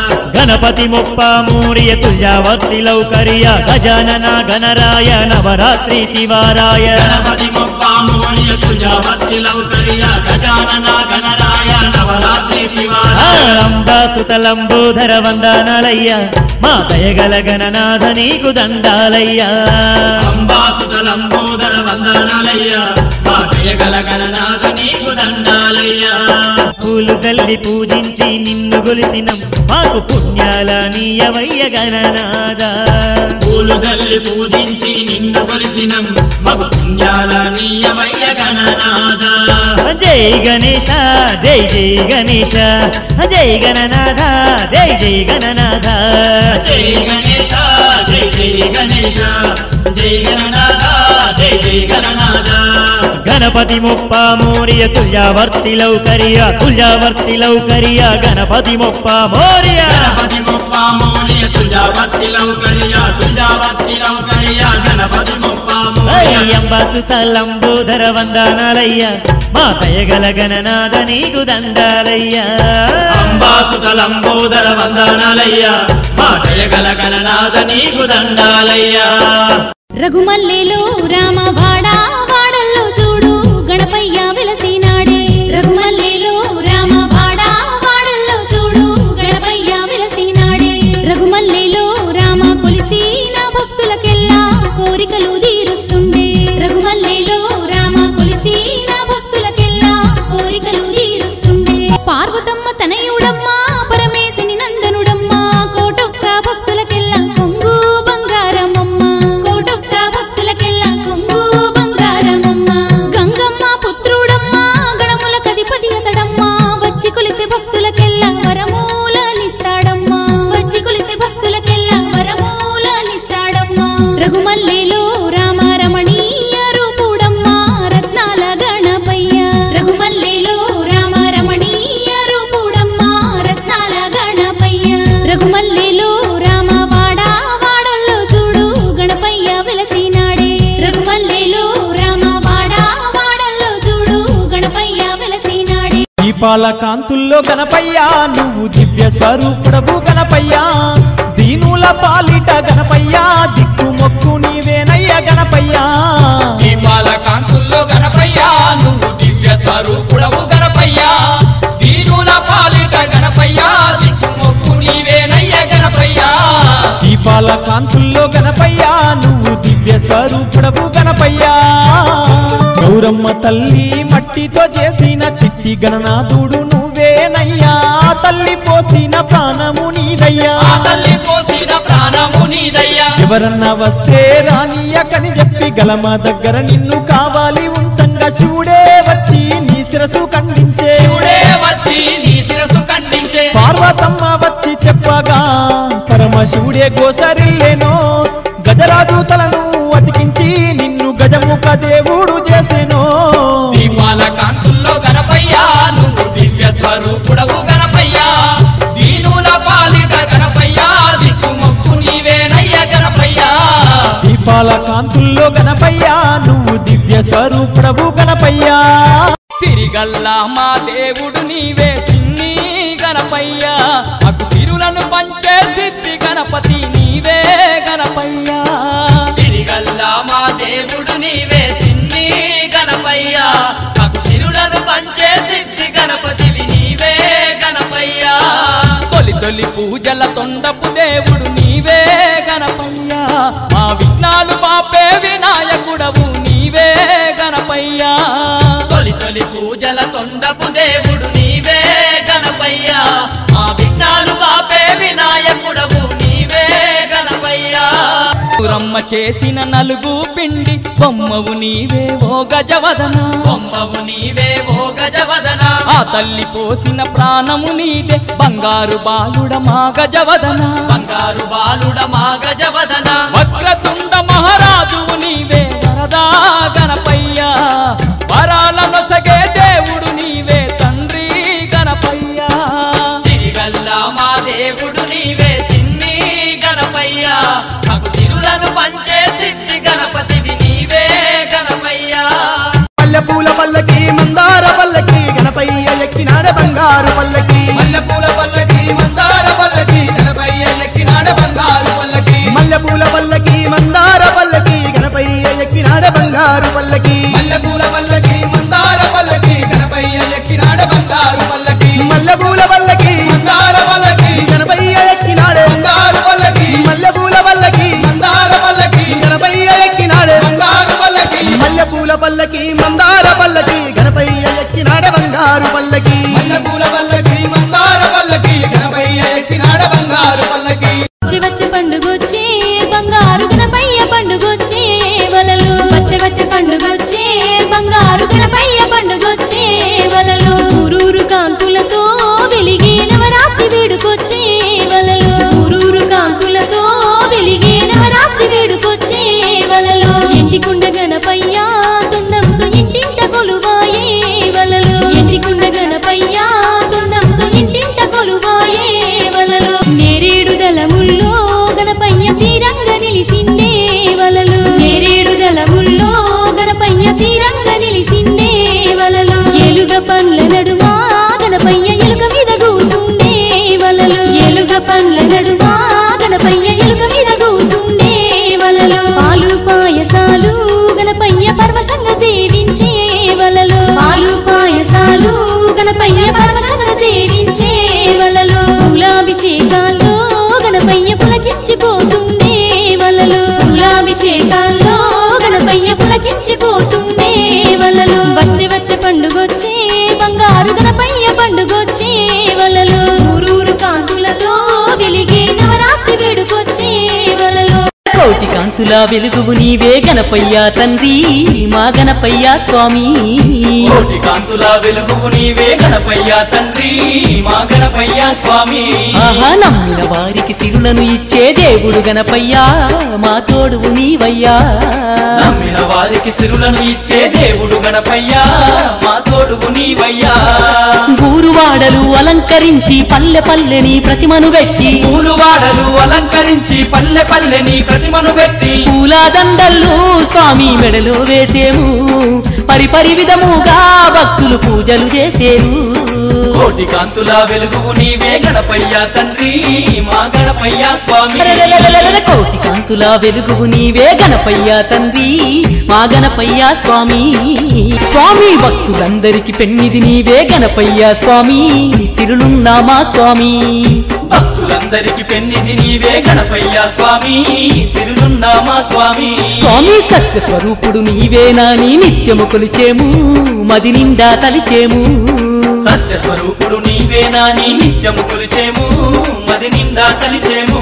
గణపతి ముప్ప మూరియ తుల్యావర్తి లౌకర్య గజానన గణరాయ నవరాత్రి తివారాయ గణపతి మొప్పామూల్య తుజావత్తి లౌకర్య గజానన గణరాయ నవరాత్రి తివారాయ అంబాసుత లంబోదర వందనాలయ్య మా దయగల గణనాథ నీకు దండాలయ్యా అంబాసుత లంబోదర వందనాలయ్య మా దయగల గణనాథ నీకు దండాలయ్యా పూలు తల్లి పూజించి నిన్ను గొలిసినం మాకు పుణ్యాల నీయవయ్య గణనాథ పూలు తల్లి పూజించి నిన్ను కొలిసినం మగు పుణ్యాల నీయమయ్య గణనాథ జై గణేశ జై జై గణేశ జై గణనాథ జై జై గణనాథ జై గణేశ జై జై గణేశ జై గణనాథ జై జై గణనాథ గణపతి ముప్ప మోరియ తుల్యావర్తి లౌకర్య తుల్యావర్తి లౌకర్య గణపతి ముప్ప మోరియ గణపతి మొప్పామూల్య తుజావత్తి లౌకర్య తుజావత్తి లౌకర్య గణపతి మొప్పామూల్య అంబాసుత లంబోదర వందనాలయ్య మా దయగల గణనాథ నీకు దండాలయ్యా అంబాసుత లంబోదర వందనాలయ్య మా దయగల గణనాథ నీకు దండాలయ్యా రఘుమల్లేలో రామ వాడా వాడల్లో చూడు గణపయ్య వెలసినాడే రఘుమల్లేలో రామ వాడా వాడల్లో చూడు గణపయ్య వెలసినాడే రఘుమల్లేలో రామ కొలిసిన భక్తులకెల్లా కోరికలు తీరుస్తుండే రఘుమల్లేలో రామ కొలిసిన భక్తులకెల్లా కోరికలు తీరుస్తుండే పార్వతమ్మ తనయుడమ్మ పరమేశని నందనుడమ్మ కోటొక్క భక్తులకెల్లా కొంగు బంగారమమ్మ కోటొక్క భక్తులకెల్లా కొంగు బంగారమమ్మ గంగమ్మ పుత్రుడమ్మ గణముల కధిపతి అతడమ్మ వచ్చి కొలిసే భక్తులకెల్లా వరమూలనిస్తాడమ్మా వచ్చి కొలిసే భక్తులకెల్లా వరమూలనిస్తాడమ్మా రఘుమల్లేలో రామ రమణీయ రూపుడమ్మ రత్నాల గణపయ్య రఘుమల్లేలో రామ రమణీయ రూపుడమ్మ రత్నాల గణపయ్య రఘుమల్లేలో రామ వాడా వాడల్లో చూడు గణపయ్య వెలసినాడే రఘుమల్లేలో రామ వాడా వాడల్లో చూడు గణపయ్య వెలసినాడే దీపాల కాంతుల్లో గణపయ్యా నువ్వు దివ్య స్వరూపుడవు గణపయ్యా దీనుల పాలిట గణపయ్యా దిక్కు మొక్కు నీవేనయ్య గణపయ్యా దీపాల కాంతుల్లో గణపయ్యా నువ్వు దివ్య స్వరూపుడవు గణపయ్యా దీనుల పాలిట గణపయ్యా దిక్కు మొక్కు నీవేనయ్య గణపయ్యా దీపాల కాంతుల్లో గణపయ్యా నువ్వు దివ్య స్వరూపుడవు గణపయ్యా గౌరమ్మ తల్లి మట్టితో చేసిన చిట్టి గణనాథుడు నువ్వేనయ్యా తల్లి పోసిన ప్రాణము నీదయ్యా ఆ తల్లి పోసిన ప్రాణము నీదయ్యా ఎవరన్నా వస్తే రానియకని చెప్పి గలమ దగ్గర నిన్ను కావాలి ఉంచంగా శివుడే వచ్చి నీ శిరసు ఖండించే శివుడే వచ్చి నీ శిరసు ఖండించే పార్వతమ్మ వచ్చి చెప్పగా పరమశివుడే గోసరిల్లేనో గజరాజు తలను అతికించి నిన్ను గజముఖ దేవుడు చేసెనో దీపాల కాంతుల్లో గణపయ్యా నువ్వు దివ్య స్వరూపుడవు గణపయ్యా దీనుల పాలిట గణపయ్యా దిక్కు మొక్కు నీవేనయ్య గణపయ్యా దీపాల కాంతుల్లో గణపయ్యా నువ్వు దివ్య స్వరూపుడవు గణపయ్యా సిరిగల్లా మా దేవుడు నీవే సిన్ని గణపయ్యా అటు సిరులను పంచే సిద్ధి గణపతి నీవే గణపయ్యా సిరిగల్లా మా దేవుడు నీవే సిన్ని గణపయ్యా అటు సిరులను పంచే సిద్ధి గణపతివి నీవే గణపయ్యా తొలి తొలి పూజల తొండపు దేవుడు నీవే గణపయ్యా మా విఘ్నాలు పాపే వినాయకుడవు నీవే గణపయ్యా తొలి తొలి పూజల తొండపు దేవుడు నీవే గణపయ్యా మా విఘ్నాలు పాపే వినాయకుడవు నీవే గణపయ్యా రమ్మ చేసిన నలుగు పిండి బొమ్మవు నీవే ఓ గజవదన బొమ్మవు నీవే ఓ గజవదన ఆ తల్లి పోసిన ప్రాణము నీదే బంగారు బాలుడ మా గజవదన బంగారు బాలుడ మా గజవదన వక్రతుండ మహారాజు నీవే వరదా గణపయ్య వరాల నొసగే దేవుడు నీవే తండ్రి గణపయ్య సిరిగల్ల మా దేవుడు నీవే సిన్ని గణపయ్య మాకు సిరులను పంచే సిద్ధి గణపతివి నీవే గణపయ్య మల్లె పూల పల్లకి మందార పల్లకి గణపయ్య ఎక్కినాడ బంగారు పల్లకి మల్లె పూల పల్లకి మందార పల్లకి గణపయ్య ఎక్కినాడ బంగారు పల్లకి మల్లె పూల పల్లకి మందార పల్లకి గణపయ్య ఎక్కినాడ బంగారు పల్లకి మల్లె పూల పల్లకి మందార పల్లకి గణపయ్య ఎక్కినాడ బంగారు పల్లకి మల్లె పూల పల్లకి మందార పల్లకి గణపయ్య ఎక్కినాడే బంగారు పల్లకి మల్లె పూల పల్లకి మందార పల్లకి గణపయ్య ఎక్కినాడే బంగారు పల్లకి మల్లె పూల పల్లకి మందార పల్లకి గణపయ్య ఎక్కినాడ బంగారు పల్లకి మల్లె పూల పల్లకి మందార పల్లకి గణపయ్య ఎక్కినాడ బంగారు పల్లకి వచ్చి వచ్చి పండుగొచ్చి బంగారు గణపయ్య పండుగొచ్చి వలలు వచ్చి వచ్చి పండుగొచ్చి బంగారు గణపయ్య పండుగొచ్చి వలలు ఊరూరు కాంతులతో వెలిగి నవరాత్రి వేడుకొచ్చి వలలు ఊరూరు కాంతులతో వెలిగి నవరాత్రి వేడుకొచ్చి వలలు ఎండికుండ గణపయ్య తుండంతో ఇంటింట కొలువాయే వలలు ఎండికుండ గణపయ్య తుండంతో ఇంటింట కొలువాయే వలలు నేరేడు దళముల్లో గణపయ్య తీరంగ నిలిసిండే వలలు నేరేడు దళముల్లో గణపయ్య తీరంగ నిలిసిండే వలలు ఎలుగ పండ్ల నడుమా గణపయ్య ఎలుక మీద కూసుండే వలలు ఎలుగ పండ్ల నడుమా గణపయ్య ఎలుక మీద కూసుండే వలలు పాలు పాయసాలు గణపయ్య పరమశంగా సేవించే వలలు పాలు పాయసాలు గణపయ్య పరమశంగా సేవించే వలలు పూలాభిషేకాల్లో గణపయ్య పులకించిపోతుండే వలలు పూలాభిషేకాల్లో గణపయ్య పులకించిపోతుండే వలలు వచ్చి వచ్చి పండుగొచ్చి బంగారు గణపయ్య పండుగొచ్చి వలలు ఊరూరు కాంతులతో వెలిగే నవరాత్రి వేడుకొచ్చి వలలు కోటి కాంతుల వెలుగువు నీవే గణపయ్య తండ్రి మా గణపయ్య స్వామి కోటి కాంతుల వెలుగువు నీవే గణపయ్య తండ్రి మా గణపయ్య స్వామి ఆహా నమ్మిన వారికి సిరులను ఇచ్చే దేవుడు గణపయ్య మా తోడువు నీవయ్యా నమ్మిన వారికి సిరులను ఇచ్చే దేవుడు గణపయ్య మా తోడువు నీవయ్యా గూరువాడలు అలంకరించి పల్లె పల్లెని ప్రతిమను పెట్టి పూలువాడలు అలంకరించి పల్లె పల్లెని ప్రతిమను పెట్టి పూలాదండల్లు స్వామి మెడలో వేసేము పరిపరి విధముగా భక్తులు పూజలు చేసేరు కోటి కాంతుల వెలుగువు నీవే గణపయ్య తండ్రి మా గణపయ్య స్వామి రరరరరరర కోటి కాంతుల వెలుగువు నీవే గణపయ్య తండ్రి మా గణపయ్య స్వామి స్వామి భక్తులందరికి పెన్నిది నీవే గణపయ్య స్వామి సిరులున్నా మా స్వామి భక్తులందరికి పెన్నిది నీవే గణపయ్య స్వామి సిరులున్నా మా స్వామి స్వామి సత్య స్వరూపుడు నీవేనాని నిత్యము కొలిచేము మది నిండా తలిచేము సత్య స్వరూపుడు నీవేనా నీ నిత్యము కొలిచేము మది నిండా తలిచేము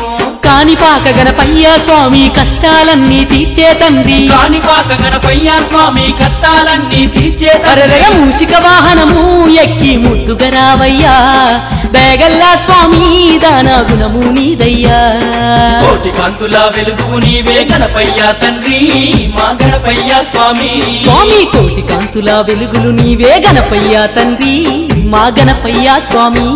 కానిపాక గణపయ్య స్వామి కష్టాలన్నీ తీర్చే తండ్రి కాణిపాక గణపయ్య స్వామి కష్టాలన్నీ తీర్చే అరరగ మూచిక వాహనము ఎక్కి ముద్దుగా రావయ్యా దయగల్లా స్వామి దాన గుణము నీదయ్యా కోటి కాంతుల వెలుగువు నీవే గణపయ్య తండ్రి మా గణపయ్య స్వామి స్వామి కోటి కాంతుల వెలుగులు నీవే గణపయ్య తండ్రి మా గణపయ్య స్వామి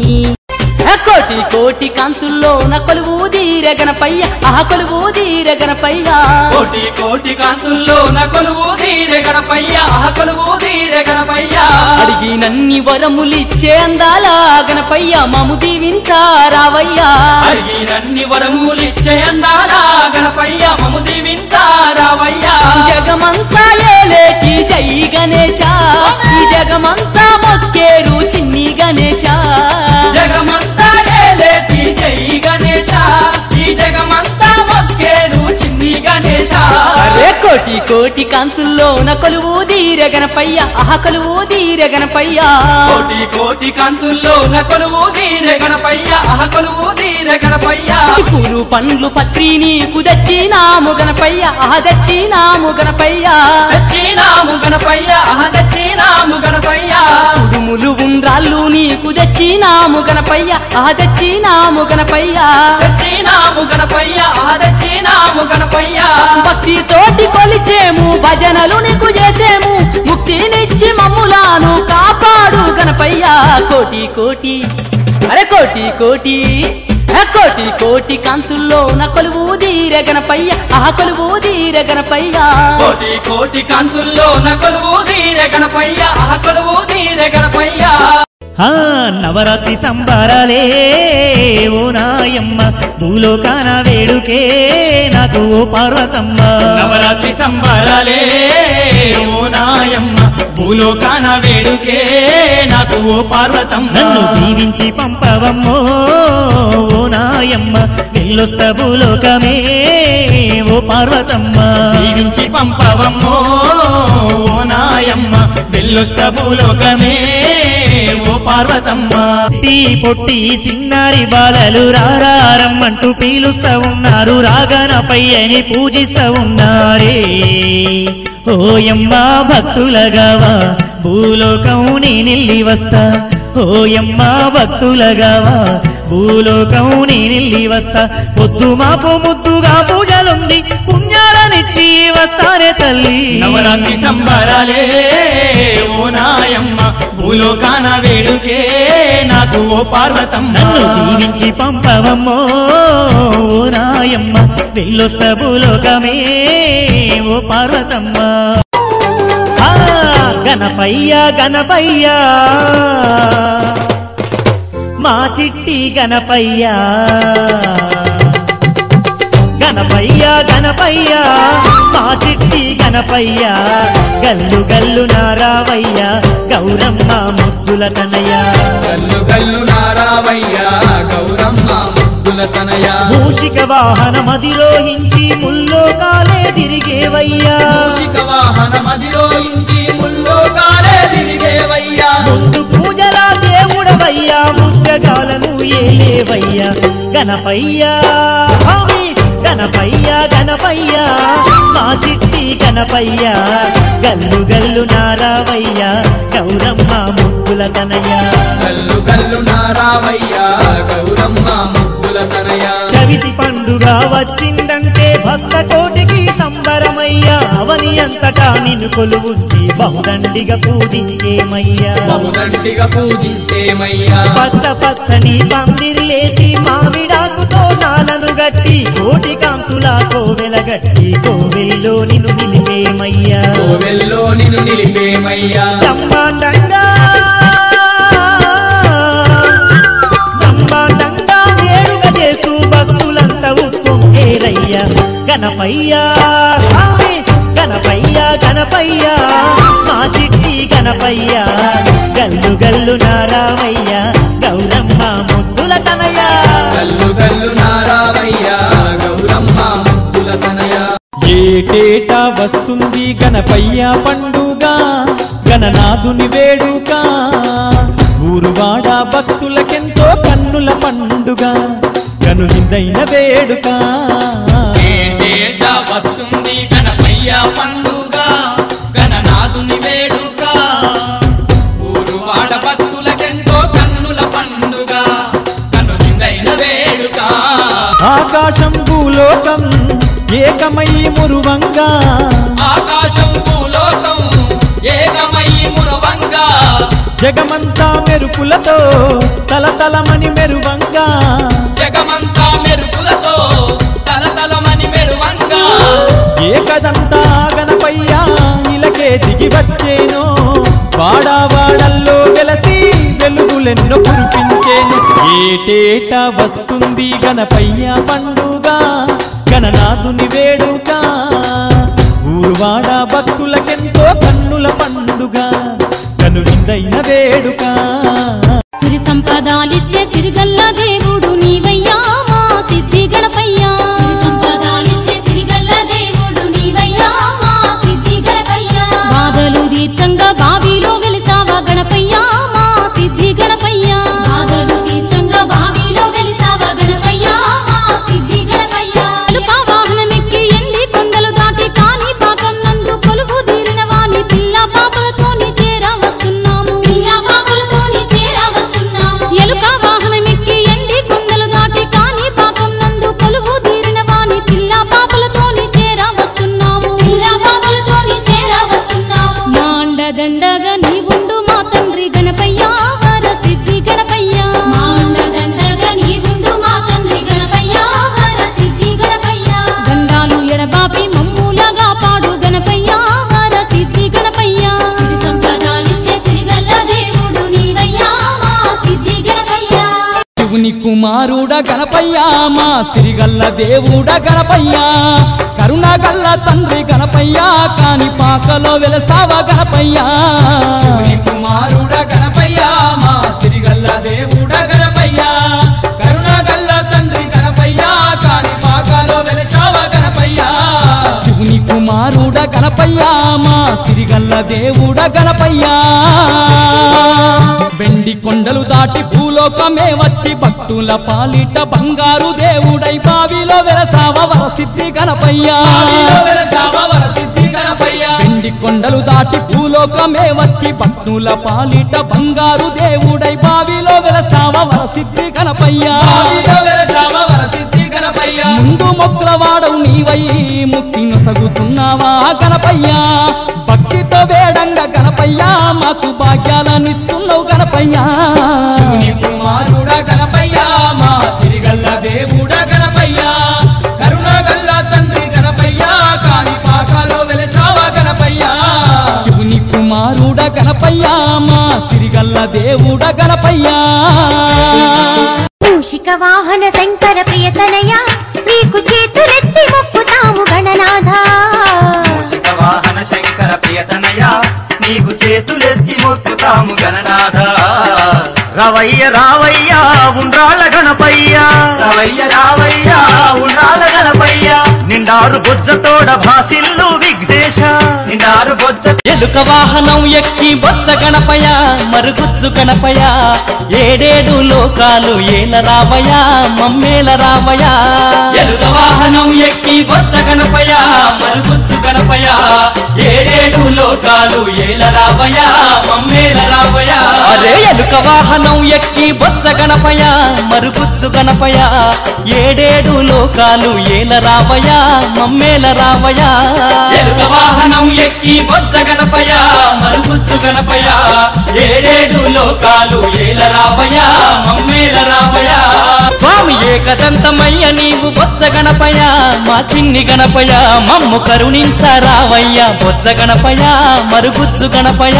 ఆ కోటి కోటి కాంతుల్లో నా కొలువు దీర గణపయ్య ఆ కొలువు దీర గణపయ్య కోటి కోటి కాంతుల్లో నా కొలువు తీరే గణపయ్య ఆ కొలువు తీరే గణపయ్య అడిగి నన్ని వరములిచ్చే అందాల గణపయ్య మాము దీవించారావయ్యా అడిగి నన్ని వరములిచ్చే అందాల గణపయ్య మము దీవించారావయ్యా జగమంతా ఏలేటి జై గణేశ ఈ జగమంతా మొక్కేరు చిన్ని గణేశ జగమంతా ఏలేటి జై గణేశ ఈ జగమంతా మొక్కేరు చిన్ని గణేశ అరే కోటి కోటి కాంతుల్లో నా కొలువు దీర గణపయ్య ఆహ కొలువు దీర గణపయ్య కోటి కోటి కాంతుల్లో నా కొలువు తీరే గణపయ్య ఆహ కొలువు తీరే గణపయ్య పూలు పండ్లు పత్రి నీకు దచ్చినాము గణపయ్య ఆహ దచ్చినాము గణపయ్య దచ్చినాము గణపయ్య ఆహ దచ్చినాము గణపయ్య కుడుము ఉరుములు ఉండ్రాళ్ళు నీకు తెచ్చినాము గణపయ్య ఆ తెచ్చినాము గణపయ్య తెచ్చినాము గణపయ్య ఆ తెచ్చినాము గణపయ్య భక్తి తోటి కొలిచేము భజనలు నీకు చేసేము ముక్తినిచ్చి మమ్ములాను కాపాడు గణపయ్య కోటి కోటి అరే కోటి కోటి ఆ కోటి కోటి కాంతుల్లో నా కొలువు దీర గణపయ్య ఆ కొలువు దీర గణపయ్య కోటి కోటి కాంతుల్లో నకొలువు తీరే గణపయ్య ఆ కొలువు తీరే గణపయ్య ఆ నవరాత్రి సంబరాలే ఓ నాయమ్మ భూలోకాన వేడుకే నాకు ఓ పార్వతమ్మ నవరాత్రి సంబరాలే ఓ నాయమ్మ భూలోకాన వేడుకే నాకు ఓ పార్వతమ్మ నన్ను దీవించి పంపవమ్మో ఓ నాయమ్మ వెళ్ళొస్త భూలోకమే ఓ పార్వతమ్మ దీవించి పంపవమ్మో ఓ నాయమ్మ వెళ్ళొస్త భూలోకమే ఓ పార్వతమ్మ పొట్టి పొట్టి సిన్నారి బాలలు రారమ్మంటూ పీలుస్తా ఉన్నారు రాగనపై అని పూజిస్తా ఉన్నారే ఓయమ్మ భక్తులగావా భూలోకం నేనెళ్ళి వస్తా ఓయమ్మ భక్తులగావా భూలోకం నేనెళ్ళి వస్తా పొద్దు మాపు ముద్దుగా పూజలుంది పుణ్యాలనిచ్చి వస్తారే తల్లి నవరాత్రి సంబరాలే ఓ నాయమ్మ భూలోకాన వేడుకే నాకు ఓ పార్వతమ్మ నన్ను దీవించి పంపవమ్మో ఓ నాయమ్మ వెళ్ళొస్త భూలోకమే ఓ పార్వతమ్మ ఆ, గణపయ్య గణపయ్య మా చిట్టి గణపయ్య గణపయ్య గణపయ్య మా చిట్టి గణపయ్య గల్లు గల్లు నారావయ్య గౌరమ్మ ముద్దుల తనయ గల్లు గల్లు నారావయ్య గౌరమ్మ ముద్దుల తనయ మూషిక వాహన మదిరోహించి ముల్లోకాలే తిరిగేవయ్యా మూషిక వాహన మదిరోహించి ముల్లోకాలే తిరిగేవయ్యా ముందు పూజల దేవుడవయ్యా ముచ్చగాలను ఏలేవయ్యా గణపయ్యా స్వామి గణపయ్య గణపయ్య మా చిట్టి గణపయ్య గల్లు గల్లు నారావయ్య గౌరమ్మ ముద్దుల తనయ గల్లు గల్లు నారావయ్య గౌరమ్మ ముద్దుల తనయ కవితి పండుగ వచ్చిందంటే భక్త కోటికి సంబరమయ్యా అవని అంతటా నిన్ను కొలువుంచి బహుదండిగా పూజించేమయ్యా బహుదండిగా పూజించేమయ్యా పచ్చ పచ్చని పందిర్లేసి మామిడాకుతో నాలను గట్టి కోటి కాంతుల కోవెల గట్టి కోవెల్లో నిన్ను నిలిపేమయ్యా కోవెల్లో నిన్ను నిలిపేమయ్యా బ్రహ్మాండంగా బ్రహ్మాండంగా వేడుక చేస్తూ భక్తులంతా ఉప్పొంగేరయ్యా గణపయ్యా స్వామి గణపయ్య గణపయ్య మా చిట్టి గణపయ్య గల్లు గల్లు నారావయ్య గౌరమ్మ ముద్దుల తనయ గల్లు గల్లు నారావయ్య గౌరమ్మ ముద్దుల తనయ ఏటేటా వస్తుంది గణపయ్య పండుగ గణనాథుని వేడుక ఊరువాడ భక్తులకెంతో కన్నుల పండుగ కనువిందైన వేడుక ఏటేటా వస్తుంది గణపయ్య పండుగ గణనాథుని వేడుక ఊరువాడ భక్తులకెంతో కన్నుల పండుగ కన్ను నిందైన వేడుక ఆకాశం భూలోకం ఏకమై మురువంగా ఆకాశం భూలోకం ఏకమై మురవంగా జగమంతా మెరుపులతో తలతలమని మెరువంగా జగమంతా మెరుపులతో తలతలమని మెరువంగా ఏకదంతా గణపయ్య ఇలకే దిగి వచ్చేను వాడావాడల్లో వెలసి వెలుగులెన్నో కురిపించేను ఏటేటా వస్తుంది గణపయ్య పండుగ గణనాథుని వేడుక ఊరువాడ భక్తులకెంతో కన్నుల పండుగ కనువిందైన వేడుక సిరి సంపదాలిచ్చే సిరిగల్ల దేవుడు నీవయ్యా మా సిద్ధి గణపయ్యా సిరి సంపదాలిచ్చే సిరిగల్ల దేవుడు నీవయ్యా మా సిద్ధి గణపయ్యా బాధలు తీర్చంగా బావిలో వెలిసావా గణపయ్యా మా సిద్ధి గణపయ్యా బాధలు తీర్చంగా బావిలో వెలిసావా గణపయ్యా మా సిద్ధి గణపయ్యా అలుకా వాహనమెక్కి ఎండి కొండలు దాటి కాని పాకం నందు కొలువు తీరిన వాణి పిల్ల పాపలతోని చేరా వస్తున్నాము పిల్ల పాపలతో నీవుండు మా తండ్రి గణపయ్య వర సిద్ధి గణపయ్య మా అండదండగా నీవుండు మా తండ్రి గణపయ్య వర సిద్ధి గణపయ్య గండాలు ఎడబాపి మమ్ములగా పాడు గణపయ్య వర సిద్ధి గణపయ్య సిరి సంపదాలిచ్చే సిరిగల్ల దేవుడు నీవయ్యా మా సిద్ధి గణపయ్య శివుని కుమారుడ గణపయ్య మా సిరిగల్ల దేవుడ గణపయ్య కరుణగల్ల తండ్రి గణపయ్య కాని పాకలో వెలసావ గణపయ్య శివుని కుమారుడ గణపయ్య మా సిరిగల్ల దేవుడ గణపయ్య కరుణగల్ల తండ్రి గణపయ్య కాని పాకాలో వెలసావ గణపయ్య శివుని కుమారుడ గణపయ్య మా సిరిగల్ల దేవుడ గణపయ్య వెండి కొండలు దాటి భూలోకమే వచ్చి భక్తుల పాలిట బంగారు దేవుడై బావిలో వెలసావ వరసిద్ధి గణపయ్య బావిలో వెలసావ వరసిద్ధి గణపయ్య వెండి కొండలు దాటి భూలోకమే వచ్చి భక్తుల పాలిట బంగారు దేవుడై బావిలో వెలసావ వరసిద్ధి గణపయ్య బావిలో వెలసావ వరసిద్ధి గణపయ్య ముందు మొక్కలవాడవు నీవై ముక్తి నొసగుతున్నావా గణపయ్య భక్తితో వేడంగా గణపయ్య మాకు భాగ్యాలనిస్తున్నావు గణపయ్య శివుని కుమారుడ గణపయ్య మా సిరిగల్ల దేవుడ గణపయ్య కరుణగల్ల తండ్రి గణపయ్య కాని పాకాలో వెలసావ గణపయ్య శివుని కుమారుడ గణపయ్య మా సిరిగల్ల దేవుడ గణపయ్య మూషిక వాహన శంకర ప్రియతనయ నీకు చేతులెత్తి మొక్కుతాము గణనాథ మూషిక వాహన శంకర ప్రియతనయ నీకు చేతులెత్తి మొక్కుతాము గణనాథ రవయ్య రావయ్య ఉండ్రాళ్ళ గణపయ్య రావయ్య రావయ్య ఉండాల గణపయ్య నిండారు బొజ్జతోడ భాసిల్లు విఘ్నేశ నిండారు బొజ్జ ఎలుక వాహనం ఎక్కి బొచ్చ గణపయ మరుగుజ్జు గణపయ ఏడేడు లోకాలు ఏల రావయ మమ్మేల రావయ ఎలుక వాహనం ఎక్కి బొచ్చ గణపయ మరుగుచ్చు గణపయ ఏడేడు లోకాలు ఏల రావయ మమ్మేల రావయ అరే ఎలుక వాహనం ఎక్కి బొచ్చ గణపయ మరుగుజ్జు గణపయ ఏడేడు లోకాలు ఏల రావయ మమ్మేల రావయ ఎలుక వాహనం ఎక్కి బొజ్జ గణపయ మరుగుచ్చు గణపయ ఏడేడు లోకాలు ఏల రావయ మమ్మేల రావయ స్వామి ఏకదంతమయ్య నీవు బొచ్చ గణపయ మా చిన్ని గణపయ మమ్ము కరుణించరావయ్య బొచ్చ గణపయ మరుగుజ్జు గణపయ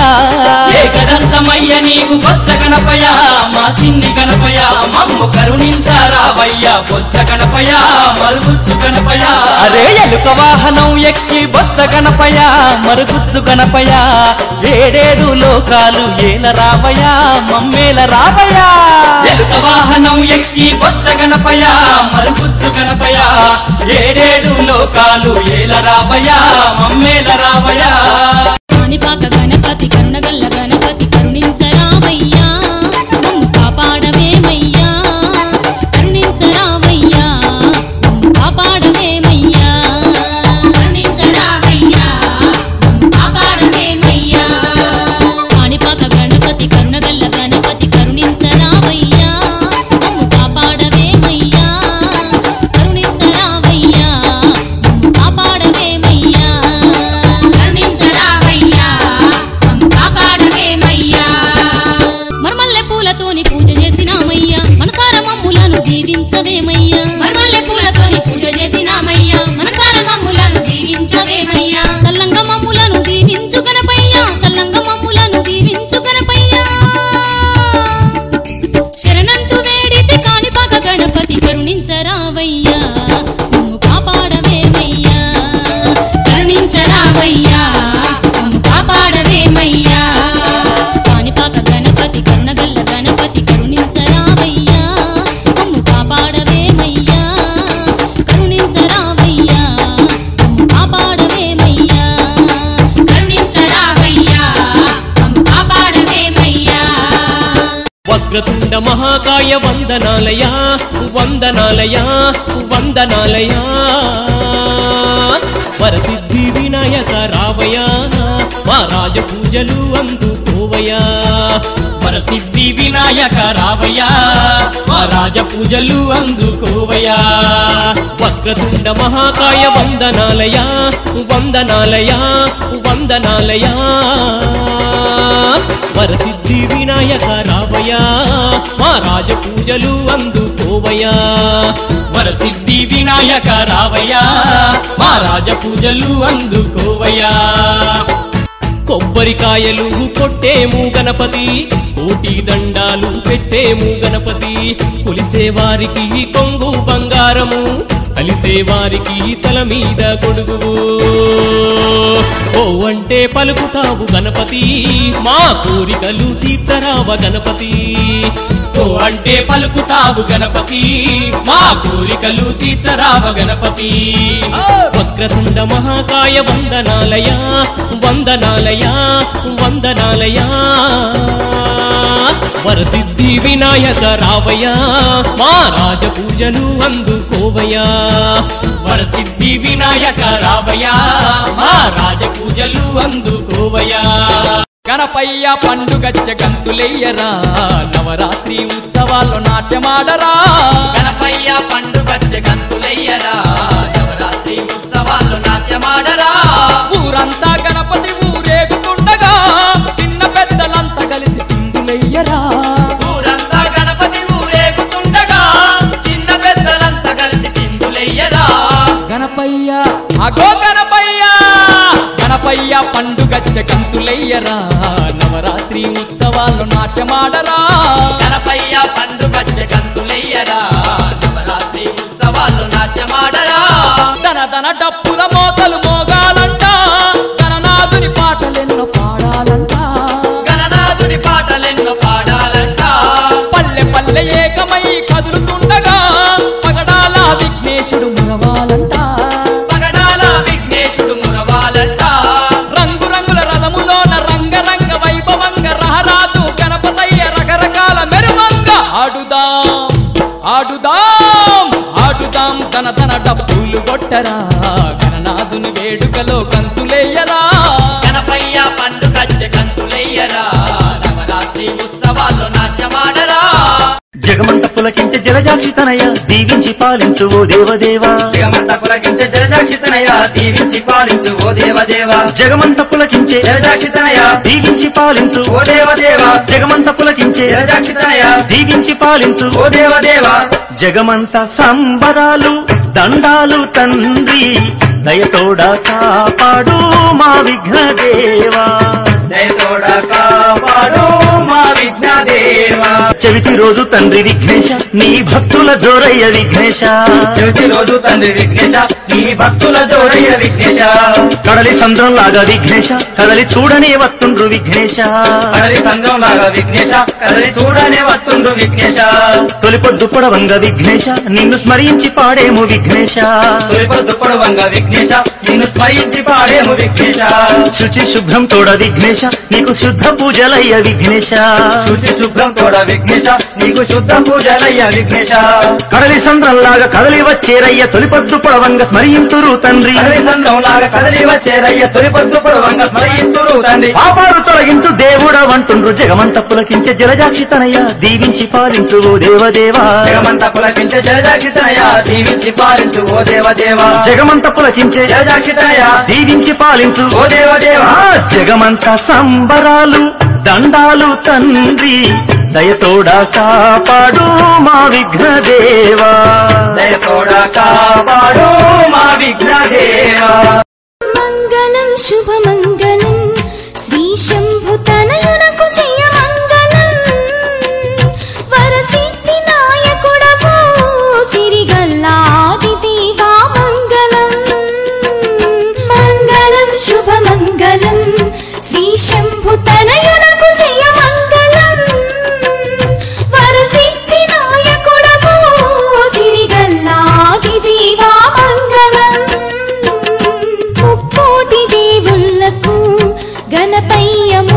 ఏకదంతమయ్య నీవు బొజ్జ గణపయ మా చిన్ని గణపయ మమ్ము కరుణించారావయ్య బొజ్జ గణపయ మరుగుచ్చు గణపయ అరే ఎలుక వాహనం ఎక్కి బొచ్చ గణపయ మరుగుజ్జు గణపయ ఏడేడు లోకాలు ఏల రావయ మమ్మేల రావయ ఎలుక వాహనం ఎక్కి బొజ్జ గణపయ మరుగుచ్చు గణపయ ఏడేడు లోకాలు ఏల రావయ మమ్మేల రావయ కాణిపాక గణపతి కరుణగల్ల గణపతి కరుణించరావయ్యా మమ్ము కాపాడవేమయ్యా కరుణించరావయ్యా మమ్ము కాపాడవేమయ్యా కరుణించరావయ్యా మమ్ము కాపాడవేమయ్యా కాణిపాక గణపతి కరుణగల్ల గణపతి కరుణించరావయ్యా మమ్ము కాపాడవేమయ్యా కరుణించరావయ్యా మమ్ము కాపాడవేమయ్యా కరుణించరావయ్యా మమ్ము కాపాడవేమయ్యా మర్మల్లె పూలతోని పూజ చేసినామయ్యా మనసార మమ్ములను దీవించవేమయ్యా మర్మల్లె పూలతోని పూజ చేసినామయ్యా మనసార మమ్ములను దీవించవేమయ్యా సల్లంగ మమ్ములను దీవించు గణపయ్యా సల్లంగ మమ్ములను దీవించు గణపయ్యా శరణంటూ వేడితే కాణిపాక గణపతి కరుణించరావయ్యా మమ్ము కాపాడవేమయ్యా కరుణించరావయ్యా మమ్ము కాపాడవేమయ్యా కాణిపాక గణపతి కరుణగల్ల గణపతి కరుణించరావయ్యా మమ్ము కాపాడవేమయ్యా కరుణించరావయ్యా మమ్ము కాపాడవేమయ్యా కరుణించరావయ్యా మమ్ము కాపాడవేమయ్యా వక్రతుండ మహాకాయ వందనాలయ వందనాలయ వందనాలయ వరసిద్ధి వినాయక రావయ మా రాజ పూజలు అందుకోవయా వరసిద్ధి వినాయక రావయ మా రాజ పూజలు అందుకోవయా వక్రతుండ మహాకాయ వందనాలయ వందనాలయ వందనాలయ వరసిద్ధి వినాయక రావయ్యా మా రాజ పూజలు అందుకోవయ్యా వరసిద్ధి వినాయక రావయ్యా మా రాజ పూజలు అందుకోవయ్యా కొబ్బరికాయలు కొట్టేము గణపతి కోటి దండాలు పెట్టేము గణపతి కొలిసే వారికి కొంగు బంగారము కలిసే వారికి తల మీద గొడుగు ఓ అంటే పలుకుతావు గణపతి మా కోరికలు తీర్చరావ గణపతి ఓ అంటే పలుకుతావు గణపతి మా కోరికలు తీర్చరావ గణపతి వక్రతుండ మహాకాయ వందనాలయా వందనాలయా వందనాలయా వరసిద్ధి వినాయక రావయ్యా మా రాజ పూజలు అందుకోవయ్యా వరసిద్ధి వినాయక రావయ్యా మా రాజ పూజలు అందుకోవయ్యా గణపయ్య పండుగచ్చ గంతులెయ్యరా నవరాత్రి ఉత్సవాల్లో నాట్యమాడరా గణపయ్య పండుగచ్చ గంతులయ్యరా నవరాత్రి ఉత్సవాల్లో నాట్యమాడరా ఊరంతా గణపతి ఊరేగుతుండగా చిన్న పెద్దలంతా కలిసి సింగులెయ్యరా ఊరంతా గణపతి ఊరేగుతుండగా చిన్న పెద్దలంతా కలిసి చిందులయ్యరా గణపయ్య అగో గణపయ్య గణపయ్య పండుగచ్చ గంతులెయ్యరా నవరాత్రి ఉత్సవాల్లో నాట్యమాడరా గణపయ్య పండుగచ్చ గంతులయ్యరా నవరాత్రి ఉత్సవాల్లో నాట్యమాడరా దన దన డప్పుల మోతలు మోగాలంట గణనాథుని పాటలెన్నో పాడాలంట గణనాథుని పాటలెన్నో పాడాలంట పల్లె పల్లె ఏకమై కదులుతుండగా పగడాల విఘ్నేశుడు మురవాలంట పగడాల విఘ్నేశుడు మురవాలంట రంగు రంగుల రథములోన రంగరంగ వైభవంగ రహరాజు గణపతయ్య రకరకాల మెరువంగ ఆడుదాం ఆడుదాం ఆడుదాం తన తన డప్పులు కొట్టరా గణనాథుని వేడుకలో కంతులేయరా గణపయ్య పండుగచ్చ గంతులయ్యరా నవరాత్రి ఉత్సవాల్లో నాట్యమాడరా జగమంత పులకించే జలజాక్షి తనయ దీవించి పాలించు ఓ దేవదేవా జగమంత పులకించే జలజాక్షితనయ దీవించి పాలించు ఓ దేవదేవా జగమంత పులకించే జలజాక్షితనయ దీవించి పాలించు ఓ దేవదేవా జగమంత పులకించే జలజాక్షితనయ దీవించి పాలించు ఓ దేవదేవా జగమంత సంబరాలు దండాలు తండ్రి దయతోడ కాపాడు మా విఘ్నదేవా దయతోడ కాపాడు మా విఘ్నదేవా చవితి రోజు తండ్రి విఘ్నేశ నీ భక్తుల జోరయ్య విఘ్నేశ చవితి రోజు తండ్రి విఘ్నేశ నీ భక్తుల జోడయ్య విఘ్నేశ కడలి సంద్రం లాగా విఘ్నేశ కదలి చూడనే వత్తుండ్రు విఘ్నేశ కదలి సంఘం లాగా విఘ్నేశ కదలి చూడనే వస్తుండ్రు విఘ్నేశ తొలిపొద్దు పొడవంగ విఘ్నేశ నిన్ను స్మరించి పాడేము విఘ్నేశ తొలిపొద్దు పొడవంగ విఘ్నేశ నిన్ను స్మరించి పాడేము విఘ్నేశ శుచి శుభ్రం తోడ విఘ్నేశ నీకు శుద్ధ పూజలయ్య విఘ్నేశ శుచి శుభ్రం తోడ విఘ్నేశ నీకు శుద్ధ పూజలయ్య విఘ్నేశ కడలి సంద్రంలాగా కదలి వచ్చేరయ్య తొలిపొద్దు పొడవంగ స్మరింతురు తండ్రి కదలి సంఘం లాగా కదలి వచ్చేరయ్య తొలిపొద్దు పొడవంగ స్మరింతురు తండ్రి పాపాలు తొలగించు దేవుడవంటుండ్రు జగమంత పులకించే జలజాక్షి తనయ దీవించి పాలించు ఓ దేవదేవా జగమంత పులకించే జలజాక్షితనయ దీవించి పాలించు ఓ దేవదేవా జగమంత పులకించే జలజాక్షితనయ దీవించి పాలించు ఓ దేవదేవా ఆ జగమంత సంబరాలు దండాలు తండ్రి దయతోడ కాపాడు మా విఘ్నదేవా దయతోడ కాపాడు మా విఘ్నదేవా మంగళం శుభమంగళం శ్రీ శంభు తనయునకు జయ మంగళం వరసిద్ధి నాయకుడకు సిరిగల్లాది దేవా మంగళం మంగళం శుభమంగళం శ్రీ శంభు తనయునకు జయ మంగళం వరసిద్ధి నాయకుడకు సిరిగల్లాది దేవా మంగళం ముక్కోటి దేవుళ్ళకు గణపయ్య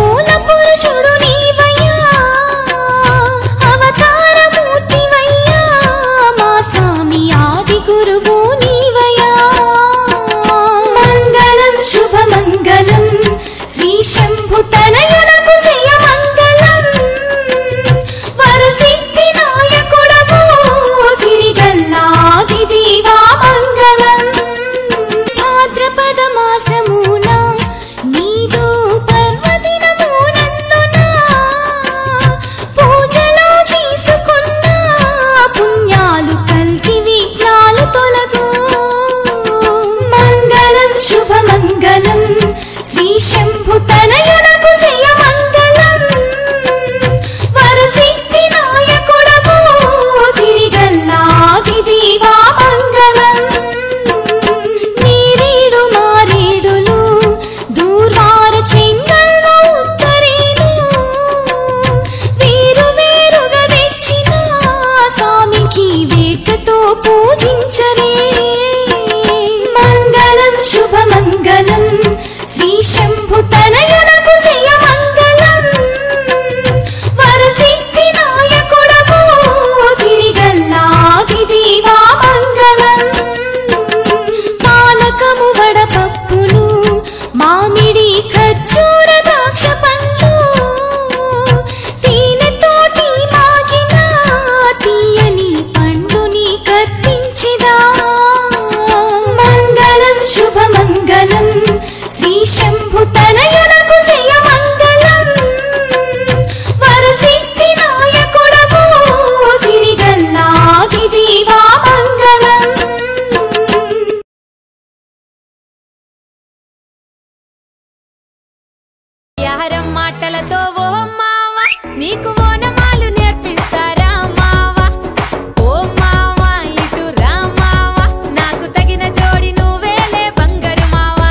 నాతో ఓ మావా నీకు ఓనమాలు నేర్పిస్తారా మావా ఓ మావా ఇటు రా మావా నాకు తగిన జోడి నువ్వేలే బంగారు మావా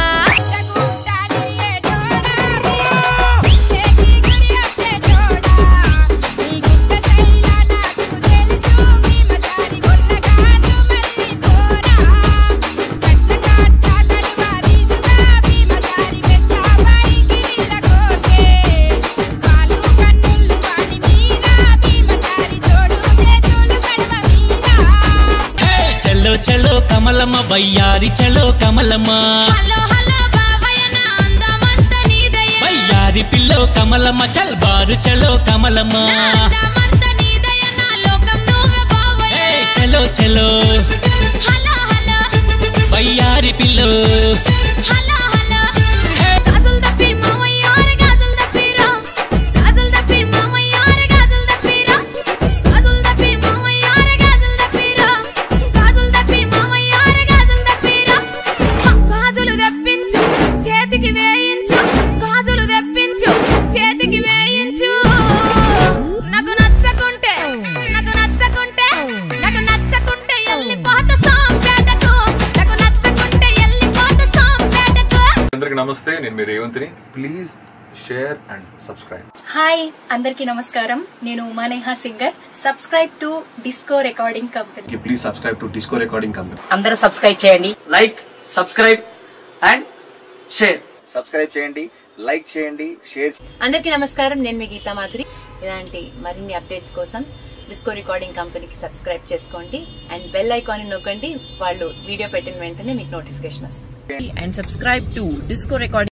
చలో చలో కమలమ్మ బయ్యారి చలో కమలమ్మ హలో హలో బాబాయ్ నా అందమంతా నీదయ్యా బయ్యారి పిల్లో కమలమ్మ చల్ బారు చలో కమలమ్మ అందమంతా నీదయ్యా నా లోకం నువ్వే బాబాయ్ ఏ, చలో చలో హలో హలో బయ్యారి పిల్లో హలో హలో గాజులు దప్పి మామయ్య ఆరే గాజులు దప్పిరా గాజులు దప్పి మామయ్య ఆరే గాజులు దప్పిరా గాజులు దప్పి మామయ్య ఆరే గాజులు దప్పిరా గాజులు దప్పి మామయ్య ఆరే గాజులు దప్పిరా గాజులు దప్పించు చేతికి వేయించు గాజులు దప్పించు చేతికి వేయించు నాకు నచ్చకుంటే నాకు నచ్చకుంటే నాకు నచ్చకుంటే ఎల్లిపోత సాంపేటకు నాకు నచ్చకుంటే ఎల్లిపోత సాంపేటకు అందరికి నమస్తే నేను మీ రేవంత్ని please share and subscribe hi అందరికీ నమస్కారం నేను Umaneha singer subscribe to disco recording company please subscribe to disco recording company అందరూ సబ్స్క్రైబ్ చేయండి like subscribe and share subscribe చేయండి లైక్ చేయండి షేర్ అందరికీ నమస్కారం నేను మీ గీతా మాధురి ఇలాంటి మరిన్ని అప్డేట్స్ కోసం డిస్కో రికార్డింగ్ కంపెనీకి సబ్స్క్రైబ్ చేసుకోండి అండ్ బెల్ ఐకాన్ నొక్కండి వాళ్ళు వీడియో పెట్టిన వెంటనే మీకు నోటిఫికేషన్ వస్తుంది and subscribe to disco recording